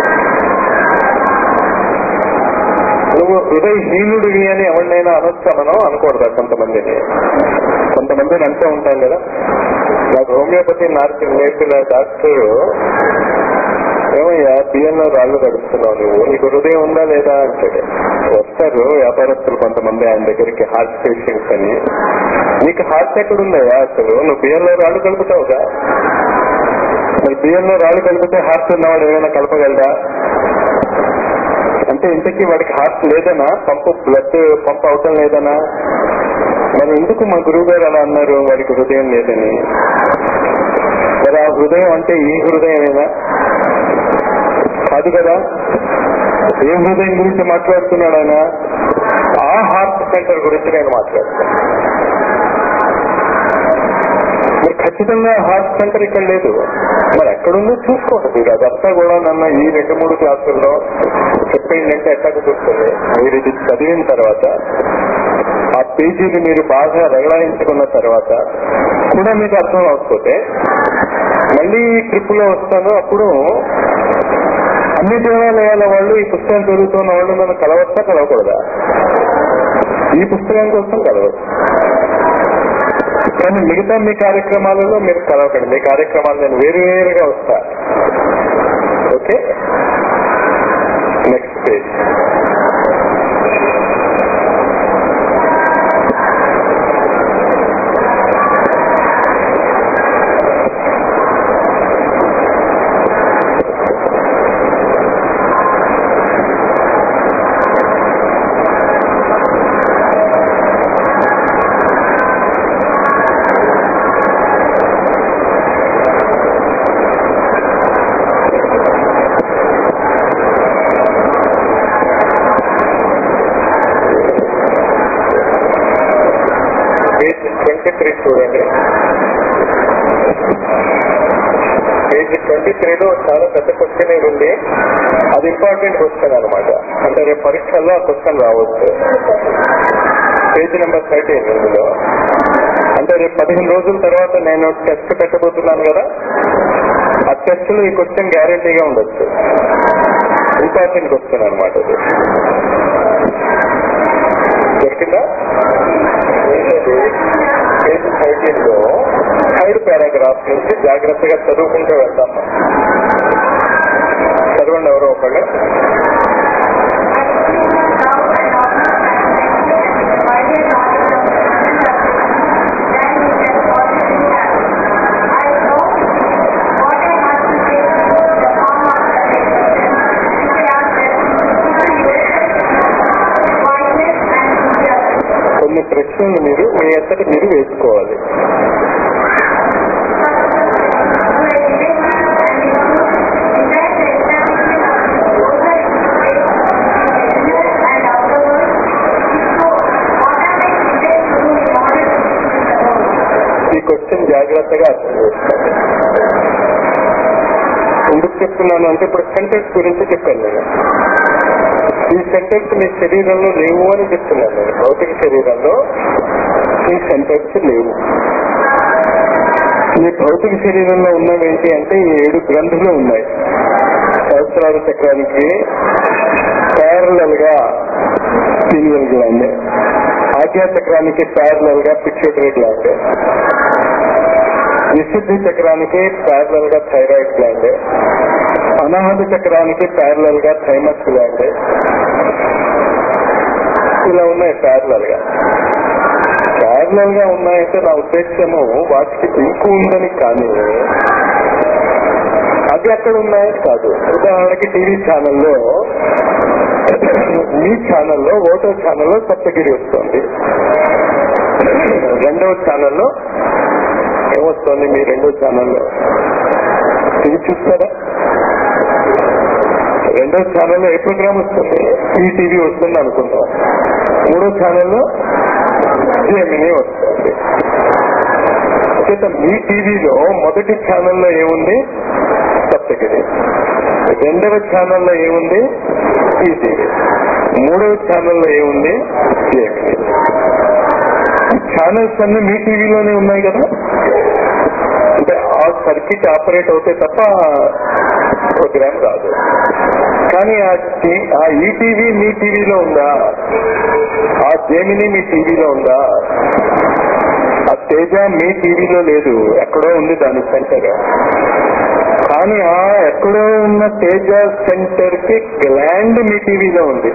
నువ్వు హృదయహీనుడివి అని ఎవరినైనా అనొచ్చా మనం అనకూడదా కొంతమందిని కొంతమందిని అంటూ ఉంటాం కదా నాకు హోమియోపతి నార్కి నేర్పిన డాక్టర్ ఏమయ్యా బియ్యంలో రాళ్ళు గడుపుతున్నావు నువ్వు నీకు హృదయం ఉందా లేదా అంటాడు వస్తారు వ్యాపారస్తులు కొంతమంది ఆయన దగ్గరికి హార్ట్ పేషెంట్స్ అని నీకు హార్ట్ ఎక్కడుందయ్యా అసలు నువ్వు బియ్యంలో రాళ్ళు కలుపుతావుగా మరి బియ్యంలో రాళ్ళు కలిపితే హార్ట్ ఉన్నవాడు ఏమైనా కలపగలరా అంటే ఇంతకీ వాడికి హార్ట్ లేదనా పంపు బ్లడ్ పంప్ అవటం లేదనా మరి ఎందుకు మా గురువు గారు అలా అన్నారు వాడికి హృదయం లేదని మరి ఆ హృదయం అంటే ఈ హృదయమేనా కాదు కదా ఏ హృదయం గురించి మాట్లాడుతున్నాడు ఆయన ఆ హార్ట్ సెంటర్ గురించి నేను మాట్లాడుతాను మరి ఖచ్చితంగా హార్ట్ సెంటర్ ఇక్కడ లేదు మరి ఎక్కడుందో చూసుకోండి మీరు అదంతా కూడా నన్న ఈ రెండు మూడు క్లాసుల్లో చెప్పిందంటే ఎట్లా కుదురుతుంది మీరు ఇది చదివిన తర్వాత ఆ పేజీని మీరు బాగా రగడాయించుకున్న తర్వాత కూడా మీకు అర్థం అవ్వకపోతే మళ్ళీ ఈ ట్రిప్ లో వస్తాను అప్పుడు అన్ని దేవాలయాల వాళ్ళు ఈ పుస్తకం చదువుతున్న వాళ్ళు నన్ను కలవచ్చా కలవకూడదా ఈ పుస్తకం కోసం కలవచ్చు కానీ మిగతా మీ కార్యక్రమాలలో మీరు కలవకండి మీ కార్యక్రమాలు నేను వేరు వేరుగా వస్తా okay next page page twenty three చూడండి పేజ్ ట్వంటీ త్రీలో చాలా పెద్ద క్వశ్చన్ ఇది ఉంది అది ఇంపార్టెంట్ క్వశ్చన్ అనమాట అంటే రేపు పరీక్షల్లో ఆ క్వశ్చన్ రావచ్చు పేజ్ నెంబర్ థర్టీన్ ఇందులో అంటే రేపు పదిహేను రోజుల తర్వాత నేను టెస్ట్ పెట్టబోతున్నాను కదా ఆ టెస్ట్ లో ఈ క్వశ్చన్ గ్యారంటీగా ఉండొచ్చు ఇంపార్టెంట్ క్వశ్చన్ అనమాట అది దొరికిందా పేజ్ థర్టీన్ లో థర్డ్ పారాగ్రాఫ్ నుంచి జాగ్రత్తగా చదువుకుంటూ వెళ్దాం చదవండి ఎవరో ఒకళ్ళు కొన్ని ప్రశ్నలు మీరు మీ అంతటి మీరు వేసుకోవాలి ఈ క్వశ్చన్ జాగ్రత్తగా అర్థం చేసుకోండి ఎందుకు చెప్తున్నాను అంటే ఇప్పుడు సెంటెన్స్ గురించి చెప్పాను నేను ఈ సెంటెన్స్ మీ శరీరంలో లేవు అని చెప్తున్నాను నేను భౌతిక శరీరంలో ఈ సెంటెన్స్ లేవు ఈ భౌతిక శరీరంలో ఉన్నవేంటి అంటే ఈ ఏడు గ్రంథులు ఉన్నాయి సహస్రార చక్రానికి ప్యారలల్ గా పీనియల్ గ్లాండ్ ఆజ్ఞా చక్రానికి ప్యారలల్ గా పిచ్యూటరీ గ్లాండ్ విశుద్ధి చక్రానికి ప్యారలల్ గా థైరాయిడ్ గ్లాండ్ అనాహత చక్రానికి ప్యారలల్ గా థైమస్ గ్లాండ్ ఇలా ఉన్నాయి ప్యారలల్ గా ప్యారలల్ గా ఉన్నాయంటే నా ఉద్దేశము వాటికి లింకు ఉందని కానీ అది అక్కడ ఉన్నాయని కాదు ఉదాహరణకి టీవీ ఛానల్లో మీ ఛానల్లో ఓటో ఛానల్లో సప్తగిరి వస్తుంది రెండవ ఛానల్లో ఏమొస్తుంది మీ రెండో ఛానల్లో టీవీ చూస్తారా రెండో ఛానల్లో ఏ ప్రోగ్రామ్ వస్తుంది ఈ టీవీ వస్తుంది అనుకుంటాం మూడో ఛానల్లో జేమిని వస్తుంది చేత మీ టీవీలో మొదటి ఛానల్లో ఏముంది సప్తగిరి రెండవ ఛానల్లో ఏముంది ఈ టీవీ మూడవ ఛానల్లో ఏముంది జేమిని ఈ ఛానల్స్ అన్ని మీ టీవీలోనే ఉన్నాయి కదా అంటే ఆ సర్కిట్ ఆపరేట్ అవుతే తప్ప ప్రోగ్రామ్ రాదు కానీ ఆ టీ- ఆ ఈ టీవీ మీ టీవీలో ఉందా ఆ జేమిని మీ టీవీలో ఉందా ఆ తేజ మీ టీవీలో లేదు ఎక్కడో ఉంది దాని సెంటర్ కానీ ఆ ఎక్కడో ఉన్న తేజ సెంటర్ కి గ్లాండ్ మీ టీవీలో ఉంది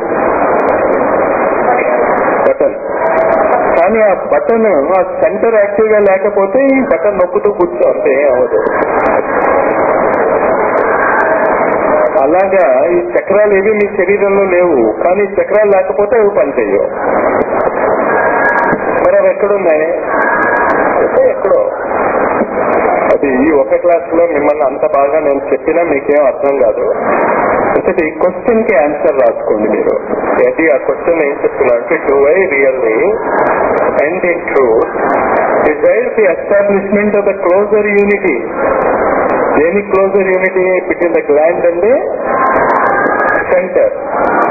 బటన్ కానీ ఆ బటన్ ఆ సెంటర్ యాక్టివ్ గా లేకపోతే ఈ బటన్ నొక్కుతూ కూర్చో అంతే అవదు అలాగా ఈ చక్రాలు ఏవి మీ శరీరంలో లేవు కానీ ఈ చక్రాలు లేకపోతే అవి పనిచేయవు మరి అవి ఎక్కడున్నాయి అంటే ఎక్కడో అది ఈ ఒక క్లాస్ లో మిమ్మల్ని అంత బాగా నేను చెప్పినా మీకేం అర్థం కాదు అంటే ఈ క్వశ్చన్ కి ఆన్సర్ రాసుకోండి మీరు అది ఆ క్వశ్చన్ ఏం చెప్తున్నా అంటే do I really and in truth desire the establishment of the closer unity దేని closer unity between the gland and center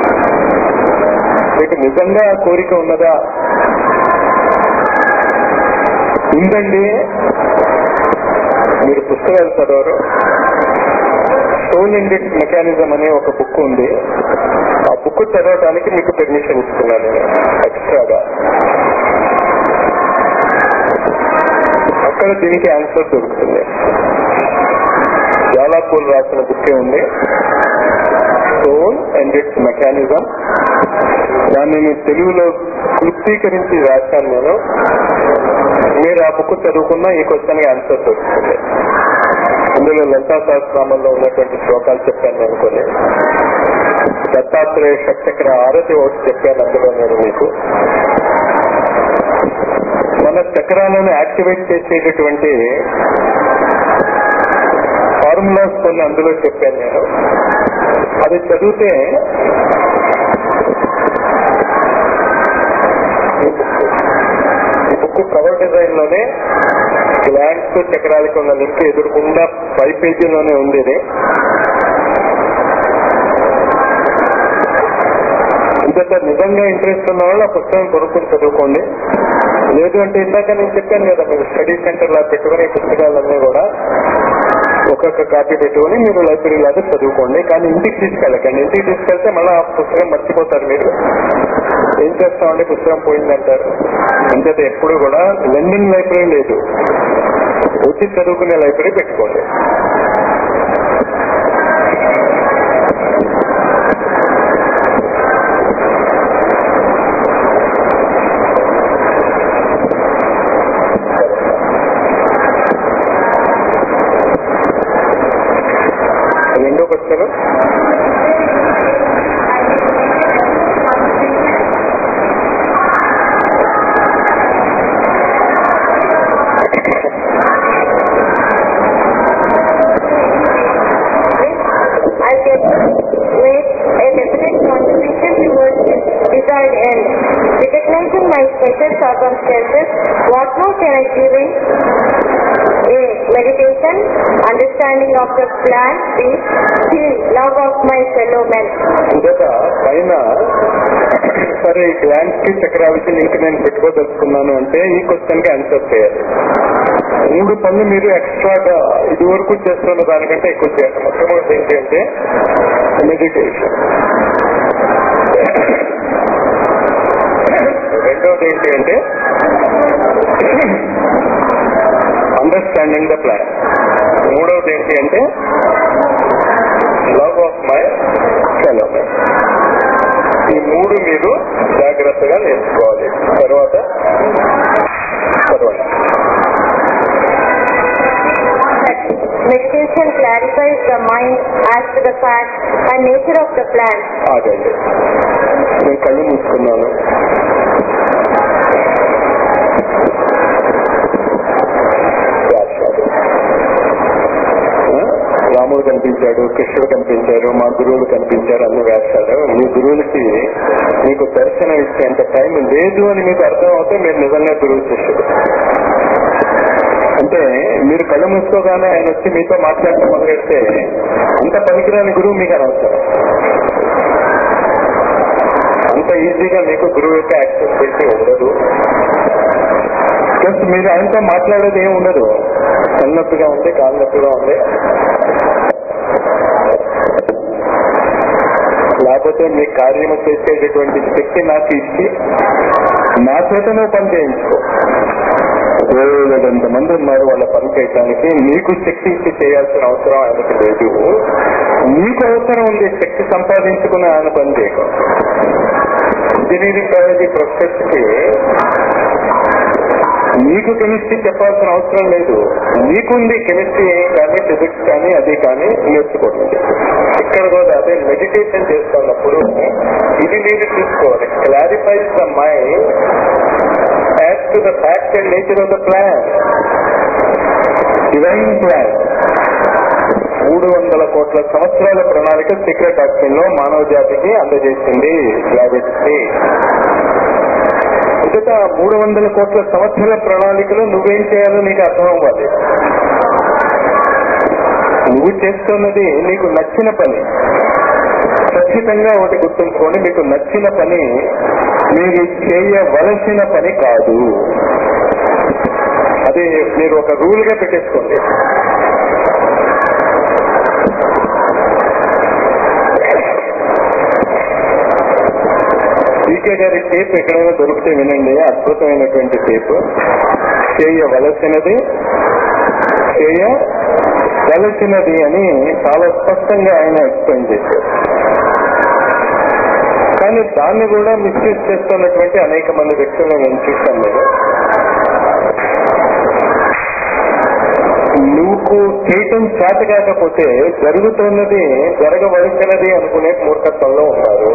మీకు నిజంగా ఆ కోరిక ఉన్నదా ఉందండి మీరు పుస్తకాలు చదవరు సోల్ ఇండిట్ మెకానిజం అనే ఒక బుక్ ఉంది ఆ బుక్ చదవడానికి మీకు పెర్మిషన్ ఇస్తున్నాను నేను ఎక్స్ట్రాగా అక్కడ దీనికి ఆన్సర్ దొరుకుతుంది జాలాపూల్ రాసిన బుక్కే ఉంది సోల్ అండ్ ఇట్స్ మెకానిజం దాన్ని నేను తెలుగులో క్లుప్తీకరించి రాశాను నేను మీరు ఆ బుక్ చదువుకున్నా ఈ క్వశ్చన్ ఆన్సర్ దొరుకుతుంది ఇందులో లలితా సహస్రామంలో ఉన్నటువంటి శ్లోకాలు చెప్పాను అనుకోని దత్తాత్రేయ షట్చక్ర ఆరతి ఒకటి చెప్పాను అందులో నేను మీకు మన చక్రాలను యాక్టివేట్ చేసేటటువంటి ఫార్ములాస్ కొన్ని అందులో చెప్పాను నేను అది చదివితే ఈ బుక్ కవర్ డిజైన్ లోనే గ్లాండ్స్ చక్రాలకి ఉన్న లింక్ ఎదురుకుండా పై పేజీలోనే ఉంది ఇది ఇంత నిజంగా ఇంట్రెస్ట్ ఉన్న వాళ్ళు ఆ పుస్తకం కొనుక్కుని చదువుకోండి లేదు అంటే ఇందాక నేను చెప్పాను కదా మీరు స్టడీ సెంటర్ లా పెట్టుకుని ఈ పుస్తకాలన్నీ కూడా ఒక్కొక్క కాపీ పెట్టుకుని మీరు లైబ్రరీ లాగా చదువుకోండి కానీ ఇంటికి తీసుకెళ్ళకండి ఇంటికి తీసుకెళ్తే మళ్ళీ ఆ పుస్తకం మర్చిపోతారు మీరు ఏం చేస్తామండి పుస్తకం పోయిందంటారు అంచేత ఎప్పుడు కూడా లెండింగ్ లైబ్రరీ లేదు వచ్చి చదువుకునే లైబ్రరీ పెట్టుకోండి రెండో question I can make a definite contribution towards this desired end. Recognizing my special circumstances, what more can I give in? A. Meditation, understanding of the plan. B. C. Love of my fellow men. ఇంకొక పైన సరే ఈ glands కి చక్రాలకి link నేను పెట్టుకోదలుచుకున్నాను అంటే ఈ question కి answer చేయాలి మూడు పనులు మీరు ఎక్స్ట్రాగా ఇది వరకు చేస్తున్న దానికంటే ఎక్కువ చేయాలి మొట్టమొదటి ఏంటి అంటే మెడిటేషన్ రెండవది ఏంటి అంటే అండర్స్టాండింగ్ ద ప్లాన్ మూడవది ఏంటి అంటే లవ్ ఆఫ్ మై ఫెలో ఈ మూడు మీరు జాగ్రత్తగా నేర్చుకోవాలి తర్వాత చదవండి Meditation clarifies the mind as to the fact and nature of the plan. ఆగండి నేను కళ్ళు మూసుకున్నాను వ్యాసాలు. ఆ? రాముడు కనిపించాడు కృష్ణుడు కనిపించారు మా గురువులు కనిపించారు అన్ని వ్యాసాలు మీ గురువులకి మీకు దర్శనం ఇచ్చేంత టైం లేదు అని మీకు అర్థం అవుతే మీరు నిజంగా గురువు శిష్యుడు అంటే మీరు కళ్ళు మూసుకోగానే ఆయన వచ్చి మీతో మాట్లాడటం మొదలెడితే అంత పనికిరాని గురువు మీకు అనవసరం అంత ఈజీగా మీకు గురువు యొక్క యాక్సెసిబిలిటీ ఉండదు ప్లస్ మీరు ఆయనతో మాట్లాడేది ఏమి ఉండదు తలనొప్పిగా ఉంది కాలు నొప్పిగా ఉంది లేకపోతే మీ కార్యము చేసేటటువంటి శక్తి నాకు ఇచ్చి నా చేతనే పని చేయించుకో వేలంత మంది ఉన్నారు వాళ్ళ పని చేయడానికి నీకు శక్తి ఇచ్చి చేయాల్సిన అవసరం ఆయనకు లేదు నీకు అవసరం ఉంది శక్తి సంపాదించుకుని ఆయన పని చేయకు ఇంజనీరింగ్ కాలేజీ ప్రొఫెసర్స్ కి నీకు కెమిస్ట్రీ చెప్పాల్సిన అవసరం లేదు నీకుంది కెమిస్ట్రీ కానీ ఫిజిక్స్ కానీ అది కానీ నేర్చుకోండి ఇక్కడ కూడా అదే మెడిటేషన్ చేస్తున్నప్పుడు ఇది మీరు చూసుకోవాలి clarifies the mind as to the fact and nature of the plan divine plan మూడు వందల కోట్ల సంవత్సరాల ప్రణాళిక సీక్రెట్ డాక్టర్ లో మానవ జాతికి అందజేసింది గ్రావిటీ అంతటా మూడు వందల కోట్ల సంవత్సరాల ప్రణాళికలో నువ్వేం చేయాలో నీకు అర్థం అవ్వాలి నువ్వు చేస్తున్నది నీకు నచ్చిన పని ఖచ్చితంగా ఒకటి గుర్తుంచుకోండి మీకు నచ్చిన పని మీరు చేయవలసిన పని కాదు అది మీరు ఒక రూల్ గా పెట్టేసుకోండి పీకే గారి టేప్ ఎక్కడైనా దొరికితే వినండి అద్భుతమైనటువంటి టేప్ చేయవలసినది చేయవలసినది అని చాలా స్పష్టంగా ఆయన ఎక్స్ప్లెయిన్ చేశారు కానీ దాన్ని కూడా మిస్యూజ్ చేస్తున్నటువంటి అనేక మంది వ్యక్తులను నేను చూశాను మీరు నువ్వు చేయటం చేత కాకపోతే జరుగుతున్నది జరగవలసినది అనుకునే మూర్ఖత్వంలో ఉంటారు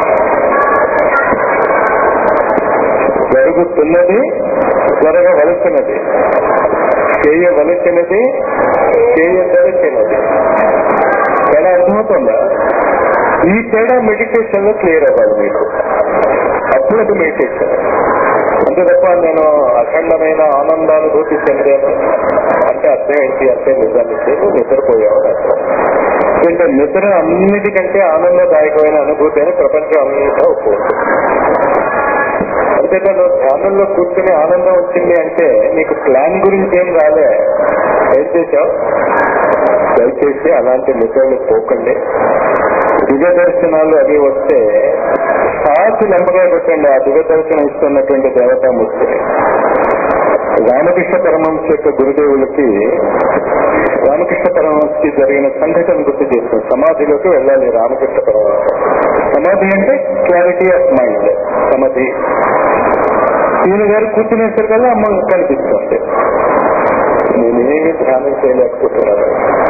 జరుగుతున్నది జరగవలసినది చేయవలసినది చేయదలసినది ఎలా అర్థమవుతుందా ఈ తేడా మెడిటేషన్ లో క్లియర్ అవ్వాలి మీకు అప్పుడు అది మెడిటేషన్ అంతే తప్ప నేను అఖండమైన ఆనందానుభూతి చెందాను అంటే అర్థం ఏంటి అంటే నిజానికి నువ్వు నిద్రపోయావు అని అర్థం అంటే నిద్ర అన్నిటికంటే ఆనందదాయకమైన అనుభూతి అని ప్రపంచం అంతా ఒప్పుకుంటుంది అంతేకా నువ్వు ధ్యానంలో కూర్చుని ఆనందం వచ్చింది అంటే నీకు ప్లాన్ గురించి ఏం రాలే ఏం చేశావు దయచేసి అలాంటి నిద్రలు పోకండి దివ్య దర్శనాలు అవి వస్తే సాచి లెంపగా పెట్టండి ఆ దివ్య దర్శనం ఇస్తున్నటువంటి దేవతామూర్తిని రామకృష్ణ పరమహంస యొక్క గురుదేవులకి రామకృష్ణ పరమహంసకి జరిగిన సంఘటన గుర్తు చేస్తుంది సమాధిలోకి వెళ్ళాలి రామకృష్ణ పరమహంస సమాధి అంటే క్లారిటీ ఆఫ్ మైండ్ సమాధి ఈయన గారు కూర్చునేసరికల్లా అమ్మ కనిపిస్తుంది నేనేమి ధ్యానం చేయలేకపోతున్నాను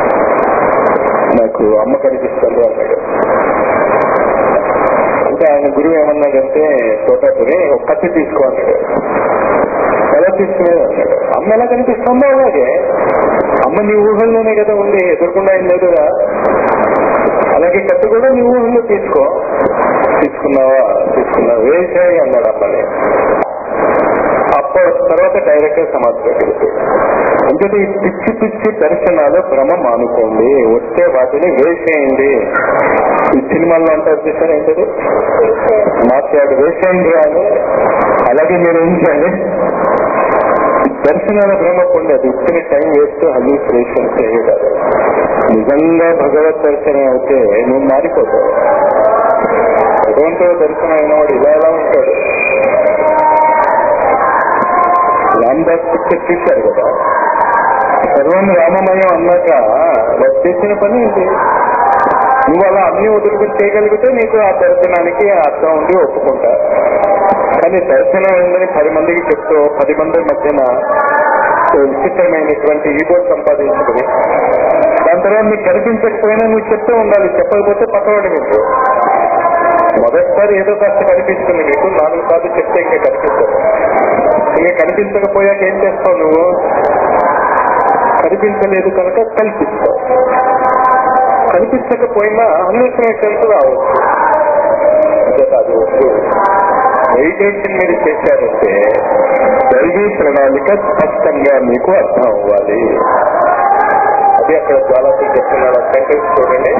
నాకు అమ్మ కనిపిస్తుంది అన్నాడు అంటే ఆయన గురువు ఏమన్నాడంటే తోటపురి ఒక కత్తి తీసుకో అన్నాడు ఎలా తీసుకునేది అన్నాడు అమ్మ ఎలా కనిపిస్తుందో అలాగే అమ్మ నీ ఊహల్లోనే కదా ఉంది ఎదుర్కొండా ఏం లేదుగా అలాగే కత్తి కూడా నీ ఊహల్లో తీసుకో తీసుకున్నావా తీసుకున్నావా వేసాయి అన్నాడు అమ్మని అప్పుడు తర్వాత డైరెక్ట్ గా సమాధిలోకి వెళ్ళిపోయి అంటే ఈ పిచ్చి పిచ్చి దర్శనాలు భ్రమ మానుకోండి వస్తే వాటిని వేసేయండి ఈ సినిమాల్లో అంటారు చూసారు ఏంటది మాట్లాడు వేసేయండి అని అలాగే మీరు ఏం చేయాలి దర్శనాల భ్రమ పొంది అది ఇచ్చిన టైం వేస్తూ హల్యూసినేషన్ చేయగలరు నిజంగా భగవత్ దర్శనం అయితే నువ్వు మారిపోతావు భగవంతుడు దర్శనం అయిన వాడు ఇలా ఎలా ఉంటాడు రామదాస్ పిక్చర్ చూశారు కదా సర్వం రామమయం అన్నాక వాడు చేసిన పని ఏంటి నువ్వు అలా అన్ని వదులుకుని చేయగలిగితే నీకు ఆ దర్శనానికి అర్థం ఉండి ఒప్పుకుంటా కానీ దర్శనం ఉందని పది మందికి చెప్తూ పది మంది మధ్యన విచిత్రమైనటువంటి ఈగో సంపాదించుకుని దాని తర్వాత నీకు కనిపించకపోయినా నువ్వు చెప్తూ ఉండాలి చెప్పకపోతే పక్కవాడి మీకు మొదటిసారి ఏదో కాస్త కనిపిస్తుంది మీకు నాలుగు సార్లు చెప్తే ఇంకా కనిపిస్తుంది ఇంకా కనిపించకపోయాక ఏం చేస్తావు నువ్వు కనిపించలేదు కనుక కల్పిస్తావు కనిపించకపోయినా అన్వేషణ రావచ్చు అది వద్దు మెడిటేషన్ మీరు చేశారంటే దైవీ ప్రణాళిక స్పష్టంగా మీకు అర్థం అవ్వాలి అది అక్కడ జ్వాలాతో చెప్తున్నాడు సెంటెన్స్ చూడండి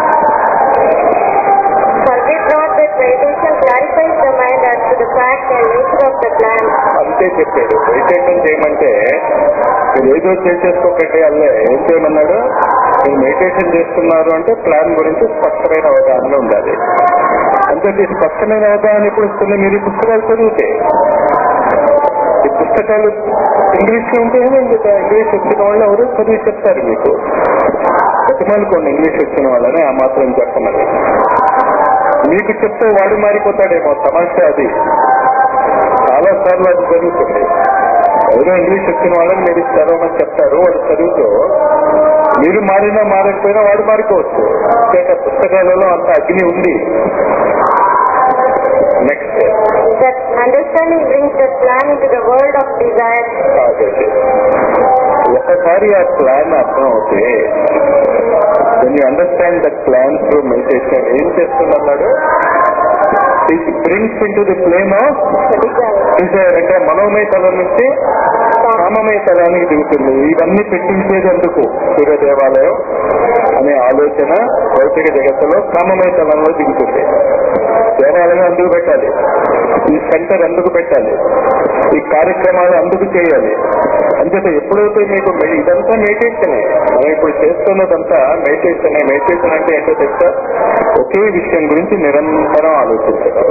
Forget not that meditation clarifies the mind as to the fact and nature of the plan. అంతే చెప్పాడు మెడిటేషన్ చేయమంటే మీరు ఏదో చేసేసుకోకండి అల్లే ఏం చేయమన్నాడు మీరు మెడిటేషన్ చేస్తున్నారు అంటే ప్లాన్ గురించి స్పష్టమైన అవగాహన ఉండాలి అంటే ఈ స్పష్టమైన అవగాహన ఎప్పుడు వస్తుంది మీరు ఈ పుస్తకాలు చదివితే ఈ పుస్తకాలు ఇంగ్లీష్ లో ఉంటే ఏమైంది ఇంగ్లీష్ వచ్చిన వాళ్ళు ఎవరు చదివి చెప్తారు మీకు బతిమాలుకోండి ఇంగ్లీష్ వచ్చిన వాళ్ళని ఆ మాత్రం చెప్పమని మీకు చెప్తే వాడు మారిపోతాడేమో సమస్య అది చాలా సార్లు అది జరుగుతుంది ఎవరో ఇంగ్లీష్ వచ్చిన వాళ్ళని మీరు చదవమని చెప్తారు వాడు చదువుతూ మీరు మారినా మారకపోయినా వాడు మారిపోవచ్చు అంతేకా పుస్తకాలలో అంత అగ్ని ఉంది next that understanding brings the plan into the world of desire. ఆగండి ఒకసారి ఆ ప్లాన్ అర్థం అవుతే when you understand that plan through meditation ఏం చేస్తుందన్నాడు it brings in to the plane of The desire. Desire అంటే మనోమయ తలం నుంచి కామమయ తలానికి దిగుతుంది ఇవన్నీ పెట్టించేది ఎందుకు సూర్య దేవాలయం అనే ఆలోచన భౌతిక జగత్తులో కామమయ తలంలో దిగుతుంది దేవాలయం అందుకు పెట్టాలి ఈ సెంటర్ అందుకు పెట్టాలి ఈ కార్యక్రమాలు అందుకు చేయాలి అంచేత ఎప్పుడైతే మీకు మె- ఇదంతా మెడిటేషనే మనం ఇప్పుడు చేస్తున్నదంతా మెడిటేషన్ మెడిటేషన్ అంటే ఏంటో తెలుసా ఒకే విషయం గురించి నిరంతరం ఆలోచించడం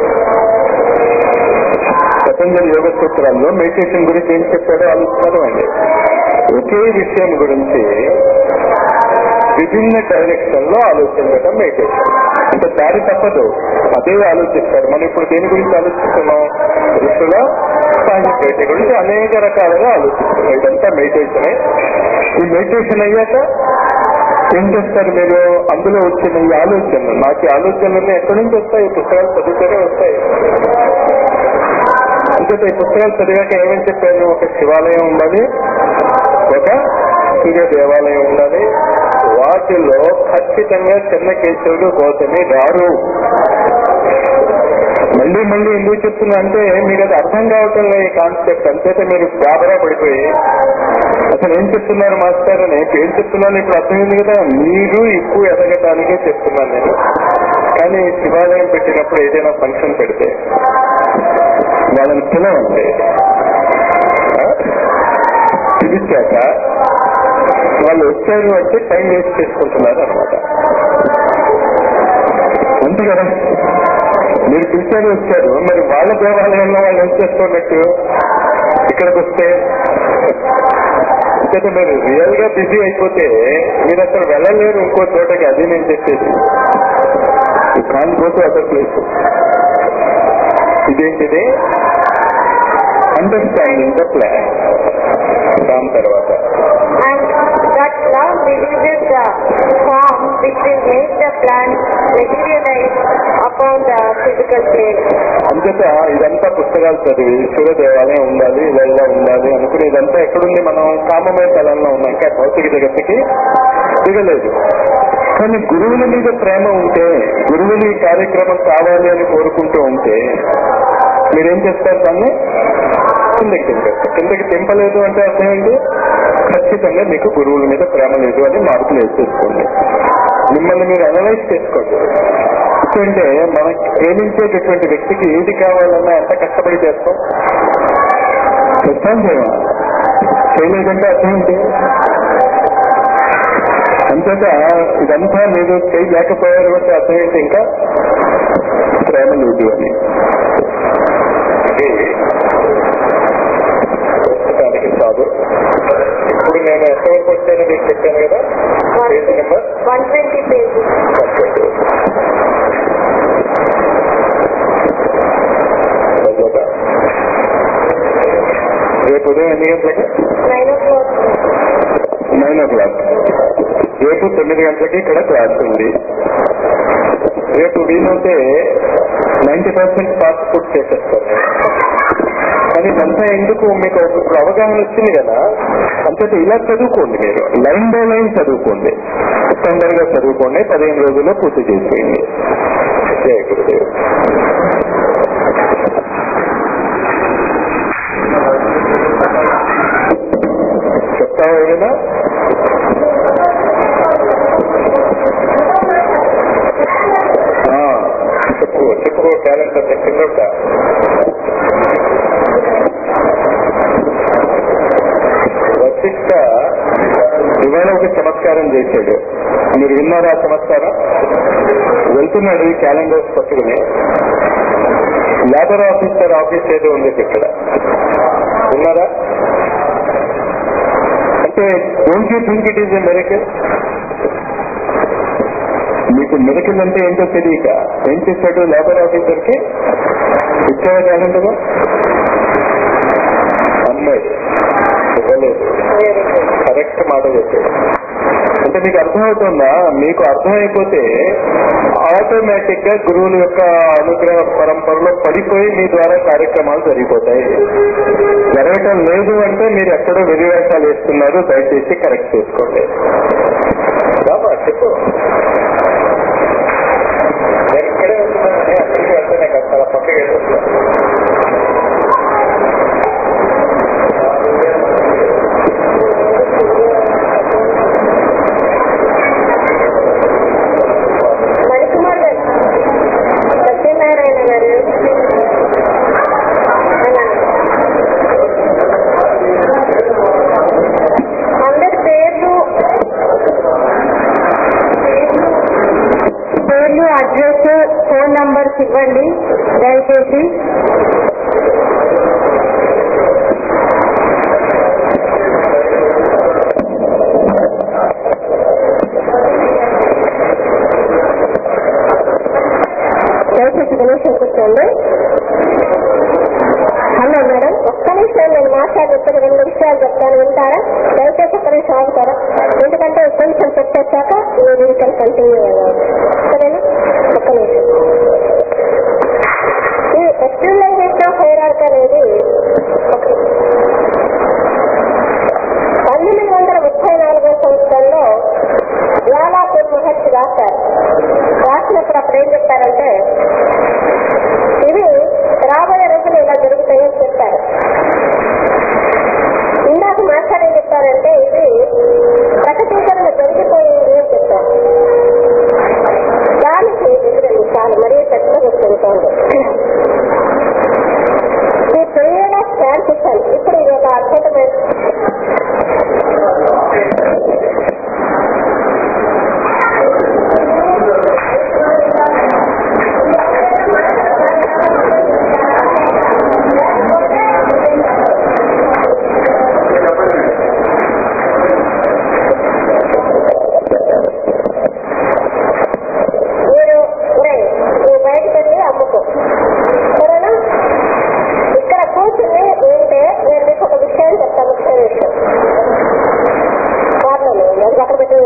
పతంజలి యోగ సూత్రాల్లో మెడిటేషన్ గురించి ఏం చెప్పాడో ఆలోచిస్తారు అండి ఒకే విషయం గురించి విభిన్న డైరెక్షన్ లో ఆలోచించడం మెడిటేషన్ అంటే దారి తప్పదు అదే ఆలోచిస్తారు మనం ఇప్పుడు దేని గురించి ఆలోచిస్తున్నాం ఋషుల సాహిత్య గురించి అనేక రకాలుగా ఆలోచిస్తున్నాం ఇదంతా మెడిటేషనే ఈ మెడిటేషన్ అయ్యాక ఏం చేస్తారు మీరు అందులో వచ్చిన ఈ ఆలోచనలు నాకు ఈ ఆలోచనలన్నీ ఎక్కడి నుంచి వస్తాయి ఈ పుస్తకాలు చదివితేనే వస్తాయి అంచేత ఈ పుస్తకాలు చదివాక ఏమని చెప్పారు ఒక శివాలయం ఉండాలి ఒక సూర్య దేవాలయం ఉండాలి వాటిలో ఖచ్చితంగా చిన్న కేశవులు గౌతమి రారు మళ్ళీ మళ్ళీ ఎందుకు చెప్తున్నా అంటే మీకు అది అర్థం కావటం లేదు ఈ కాన్సెప్ట్ అంతేత మీరు గాబరా పడిపోయి అసలు ఏం చెప్తున్నారు మాస్టర్ అని ఏం చెప్తున్నాను ఇప్పుడు అర్థమైంది కదా మీరు ఎక్కువ ఎదగటానికే చెప్తున్నాను నేను కానీ శివాలయం పెట్టినప్పుడు ఏదైనా ఫంక్షన్ పెడితే వాళ్ళని పిలవండి ఆ? పిలిచాక వాళ్ళు వచ్చారు అంటే టైం వేస్ట్ చేసుకుంటున్నారు అనమాట అంతే కదా మీరు పిలిచారు వచ్చారు మరి వాళ్ళ దేవాలయంలో వాళ్ళు ఏం చేస్తున్నట్టు ఇక్కడికి వస్తే అంటే మీరు రియల్ గా బిజీ అయిపోతే మీరు అసలు వెళ్ళలేరు ఇంకో చోటకి అది నేను చెప్పేది can go to other place ఇదేంటిది అండర్స్టాండింగ్ ద ప్లాన్ దాని తర్వాత And that love releases the form which will make the plan materialize upon the physical plane. అంచేత ఇదంతా పుస్తకాలు చదివి సూర్య దేవాలయం ఉండాలి ఇలా ఇలా ఉండాలి అనుకుని ఇదంతా ఎక్కడుంది మనం కామమయ తలంలో ఉన్నాం ఇంకా భౌతిక జగత్తుకి దిగలేదు కానీ గురువుల మీద ప్రేమ ఉంటే గురువుని ఈ కార్యక్రమం కావాలి అని కోరుకుంటూ ఉంటే మీరేం చేస్తారు దాన్ని కిందకి దింపేస్తారు కిందకి దింపలేదు అంటే అర్థం ఏంటి ఖచ్చితంగా మీకు గురువుల మీద ప్రేమ లేదు అని మార్పులు వేసేసుకోండి మిమ్మల్ని మీరు అనలైజ్ చేసుకోండి ఎందుకంటే మనకి ప్రేమించేటటువంటి వ్యక్తికి ఏది కావాలన్నా ఎంత కష్టపడి చేస్తాం చేస్తాం చేయమా చేయలేదంటే అర్థం ఏంటి అంతేత ఇదంతా మీరు చేయలేకపోయారు అంటే అర్థం ఏంటి ఇంకా ప్రేమ లేదు అని ఇది ప్రస్తుతానికి కాదు ఇప్పుడు నేను ఎంతవరకు వచ్చానో మీకు చెప్పాను కదా పేజీ నెంబర్ 120 pages. రేపు ఉదయం ఎన్ని గంటలకి 9 o'clock. నైన్ ఓ క్లాక్ రేపు తొమ్మిది గంటలకి ఇక్కడ క్లాస్ ఉంది రేపు వీలైతే నైన్టీ పర్సెంట్ ఫాస్ట్ ఫుడ్ చేసేస్తారు కానీ ఇదంతా ఎందుకు మీకు ఇప్పుడు అవగాహన వచ్చింది కదా అంతేత ఇలా చదువుకోండి మీరు లైన్ బై లైన్ చదువుకోండి తొందరగా చదువుకోండి పదిహేను రోజుల్లో పూర్తి చేసేయండి జయ గురుదేవ్ చెప్తావా ఏమైనా ఆ, చెప్పు చెప్పు టాలెంట్ అంటే కిందట వశిష్ట ఇవాళ ఒక చమత్కారం చేశాడు మీరు విన్నారా ఆ చమత్కారం వెళ్తున్నాడు ఈ క్యాలెండర్స్ పట్టుకుని లేబర్ ఆఫీసర్ ఆఫీస్ ఏదో ఉంది ఇక్కడ విన్నారా అంటే don't you think it is a miracle మీకు మెడికల్ అంటే ఏంటో తెలియక ఏం చేశాడు లేబర్ ఆఫీసర్ కి ఇచ్చాడా క్యాలెండర్ అమ్మాయి ఇవ్వలేదు కరెక్ట్ మాట చెప్పాడు అంటే మీకు అర్థమవుతుందా మీకు అర్థమైపోతే ఆటోమేటిక్ గా గురువుల యొక్క అనుగ్రహ పరంపరలో పడిపోయి మీ ద్వారా కార్యక్రమాలు జరిగిపోతాయి జరగటం లేదు అంటే మీరు ఎక్కడో వెరివేషాలు వేస్తున్నారు దయచేసి కరెక్ట్ చేసుకోండి బాబా చెప్పు ఎక్కడే ఉంటున్నానని అక్కడికి వెళ్తేనే కదా చాలా పక్కకి వెళ్ళొస్తాను మణికుమార్ గారు సత్యనారాయణ గారు అందరి పేర్లు పేర్లు అడ్రస్ ఫోన్ నంబర్స్ ఇవ్వండి దయచేసి దయచేసి నిమిషం కూర్చోండి హలో మేడం ఒక్క నిమిషం నేను మాట్లాడుతున్న రెండు విషయాలు చెప్తాను వింటారా దయచేసి ఒక్క నిమిషం ఆగుతారా ఎందుకంటే కొంచెం చెప్పేశాక మీరు ఇంకా కంటిన్యూ అవ్వాలి సరేనా ఒక్క నిమిషం ఈ ఎక్స్టర్నలైజేషన్ ఆఫ్ హైరార్క్ అనేది ఒక పంతొమ్మిది వందల ముప్పై నాలుగో సంవత్సరంలో జ్వాలాపూర్ మహర్షి రాశారు రాసినప్పుడు అప్పుడు ఏం చెప్పారంటే ఇవి రాబోయే రోజులు ఇలా జరుగుతాయని చెప్పారు ఇందాక మాస్టర్ ఏం చెప్పారంటే ఇది ప్రకటీకరణ జరిగిపోయింది అని చెప్పారు దానికి ఎదురండి చాలు మరీ పెద్ద గుర్తుంటోంది ఈ పీరియడ్ ఆఫ్ ట్రాన్సిషన్ ఇప్పుడు ఇది ఒక అద్భుతమైన మీరు ఉన్నాయి నువ్వు బయటకు వెళ్ళి అమ్ముకో సరేనా ఇక్కడ కూర్చుని ఉంటే నేను మీకు ఒక విషయం చెప్తాను ముఖ్య విషయం వార్తలు అది అక్కడ పెట్టి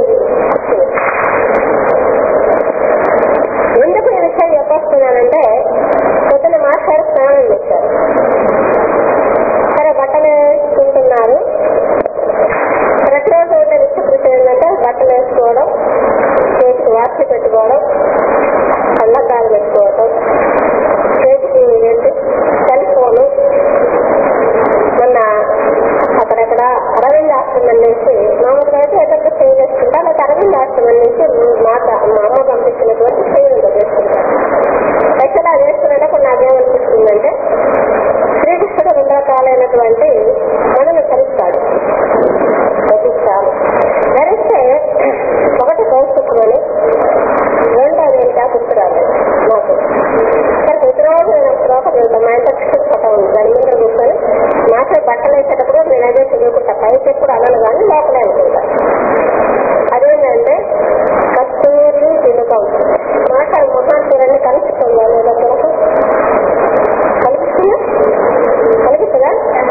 ఎందుకు ఈ విషయం చెప్పొస్తున్నానంటే పొద్దున మాస్టర్ స్నానం చేశారు సరే బట్టలు వేసుకుంటున్నారు ప్రతిరోజు ఉండే నిత్య ఏంటంటే బట్టలు వేసుకోవడం చేతికి వాచి పెట్టుకోవడం కళ్ళద్దాలు పెట్టుకోవడం చేతికి ఏంటి సెల్ ఫోను మొన్న అక్కడక్కడ అరవింద్ ఆశ్రమం నుంచి మామూలుగా అయితే ఎక్కడ సేవ్ చేసుకుంటా లేకపోతే అరవింద్ ఆశ్రమం నుంచి మాట మా అమ్మ పంపించినటువంటి సేవ్ చేసుకుంటాను స్పెషల్ అది వేసుకున్నట్టే కొన్ని నాకేమనిపిస్తుందంటే శ్రీకృష్ణుడు రెండు రకాలైనటువంటి మనల్ని కలుస్తాడు ధరిస్తాడు ధరిస్తే ఒకటి కౌస్తుకమని రెండోది ఏంటా గుర్తురాదు నాకు సరే ప్రతిరోజు నేను ఒక శ్లోకం చదువుతాను మా ఇంట్లో కృష్ణ ఫోటో ఉంది దాని మీద కూర్చొని నాకు బట్టలు వేసేటప్పుడు నేను అదే చదువుకుంటా పైకి ఎప్పుడు అనను కానీ లోపలే అనుకుంటా అదేంటంటే కస్తూరి తిలకం మాట మహాశివరాన్ని కలుపుతుందా లేదా తిలకం కలుపుతుందా కలుపుతుందా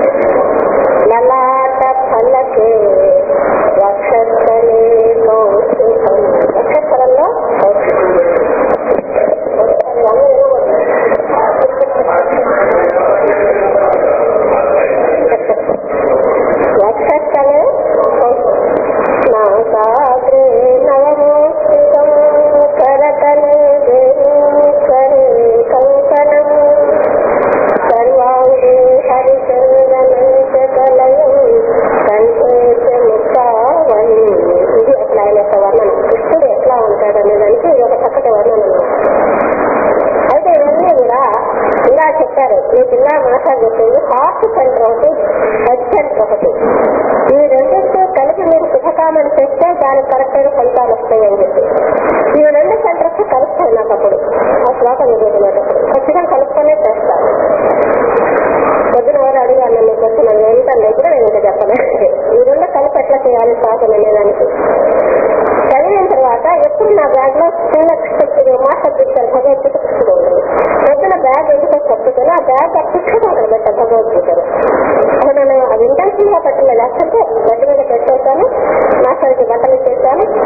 లలాట పల్లకే వక్షస్థలే కౌస్తుభం వక్షస్థలంలో వక్షస్థలే నాసాగ్రే నవమోస్తుతం కరతలే వేణుకరే కంకణం సర్వాంగే హరిచంద్రమంచకలయం కంఠేశ ముఖావళి ఇది అట్లా ఆయన యొక్క వర్ణన కృష్ణుడు ఎట్లా ఉంటాడు అనేదానికి ఇది ఒక చక్కటి వర్ణన అన్నమాట. అయితే ఇవన్నీ కూడా ఇలా చెప్పారు ఈ పిల్ల మాట చెప్పింది హార్ట్ సెంటర్ ఒకటి హెడ్ సెంటర్ ఒకటి ఈ రెండింటితో కలిపి మీరు శుభకామని చేస్తే దానికి కరెక్ట్ అయిన ఫలితాలు వస్తాయి అని చెప్పి ఈ రెండు సెంటర్స్ కలుస్తాయి నాకు అప్పుడు ఆ శ్లోకం చదువుతున్నప్పుడు ఖచ్చితంగా కలుపుకొనే చేస్తాను పొద్దున వారు అడిగాను నన్ను క్వశ్చన్ అది ఎంత కూడా నేను ఇంకా చెప్పలేదు ఈ రెండు కలిపి ఎట్లా చేయాలి శ్వాసం అనేదానికి చదివిన తర్వాత ఎప్పుడు నా బ్యాగ్ లో చిన్న పుస్తకం మాట పుస్తకం భగవద్గీత పుస్తకం ఉండదు పొద్దున బ్యాగ్ ఎందుకు చెప్తాను ఆ బ్యాగ్ ఆ పుస్తకం అక్కడ పెట్టాను భగవద్గీతను అసలు నేను అది ఇంటెన్షన్ గా పెట్టలేదు లేకపోతే గడ్డి మీద పెట్టేశాను మాస్టర్కి బట్టలు ఇచ్చేసాను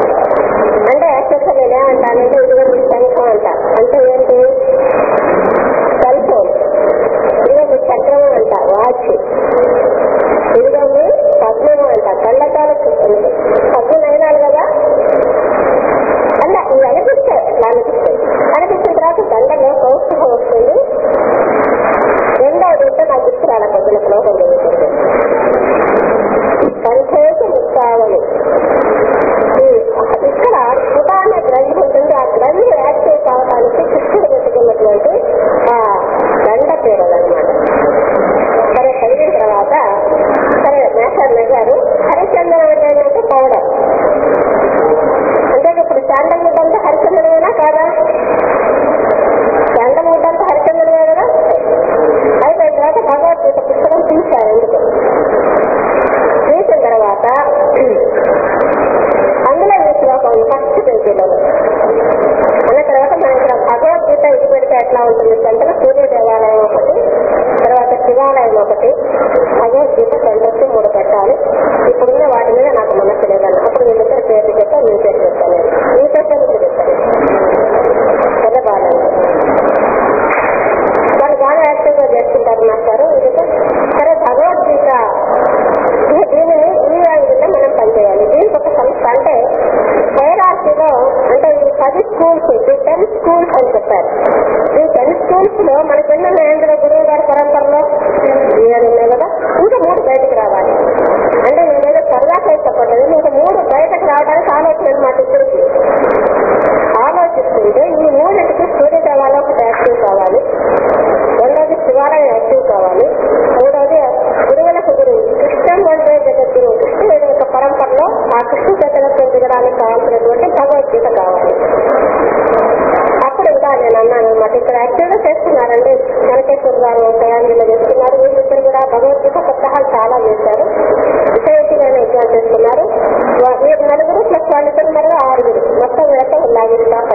ఎట్లా ఉంటుంది సెంటర్ సూర్య దేవాలయం ఒకటి తర్వాత శివాలయం ఒకటి భగవద్గీత సెంటర్స్ మూడు పెట్టాలి ఇప్పుడున్న వాటి మీద నాకు మనసు లేదని అప్పుడు వీళ్ళిద్దరు పేరు చెప్పా మీ పేరు చెప్తాను మీ పేరు చెప్తాను పెద్ద బాగాలేదు వాళ్ళు బాగా యాక్టివ్ గా చేస్తుంటారు మాస్టారు ఇది సరే భగవద్గీత ఈ దీనిని ఈ విధంగా మనం పనిచేయాలి దీనికి ఒక సంస్థ అంటే హైరార్కీలో అంటే ఈ పది స్కూల్స్ ఈ టెన్ స్కూల్స్ అని చెప్పారు ఈ టెన్ స్కూల్స్ లో మనకి ఎన్నో ఉన్నాయంటే గురువు గారి పరంపరలో ఏడు ఉన్నాయి కదా ఇంకా మూడు బయటకు రావాలి అంటే నేనేదో సరదాగా చెప్పలేదు ఇంకా మూడు బయటకు రావడానికి ఆలోచన అనమాట ఇద్దరికి ఆలోచిస్తుంటే ఈ మూడింటికి సూర్య దేవాలయం ఒకటి యాక్టివ్ కావాలి రెండోది శివాలయం యాక్టివ్ కావాలి మూడోది గురువులకు గురువు కృష్ణం అంటే జగద్గురు కృష్ణుడి యొక్క పరంపరలో ఆ కృష్ణ చైతన్యం దిగడానికి కావాల్సినటువంటి భగవద్గీత కావాలి అప్పుడు ఇంకా నేను అన్నాను అనమాట ఇక్కడ యాక్టివ్ గా చేస్తున్నారండి వెంకటేశ్వర గారు తయారీలో చేస్తున్నారు వీళ్ళిద్దరు కూడా భగవద్గీత పుస్తకాలు చాలా చేశారు విషయంగా ఎగ్జామ్ చేస్తున్నారు వా- వీరు నలుగురు ప్లస్ వాళ్ళిద్దరు మరియు ఆరుగురు మొత్తం వేస్తే లాగిస్తారు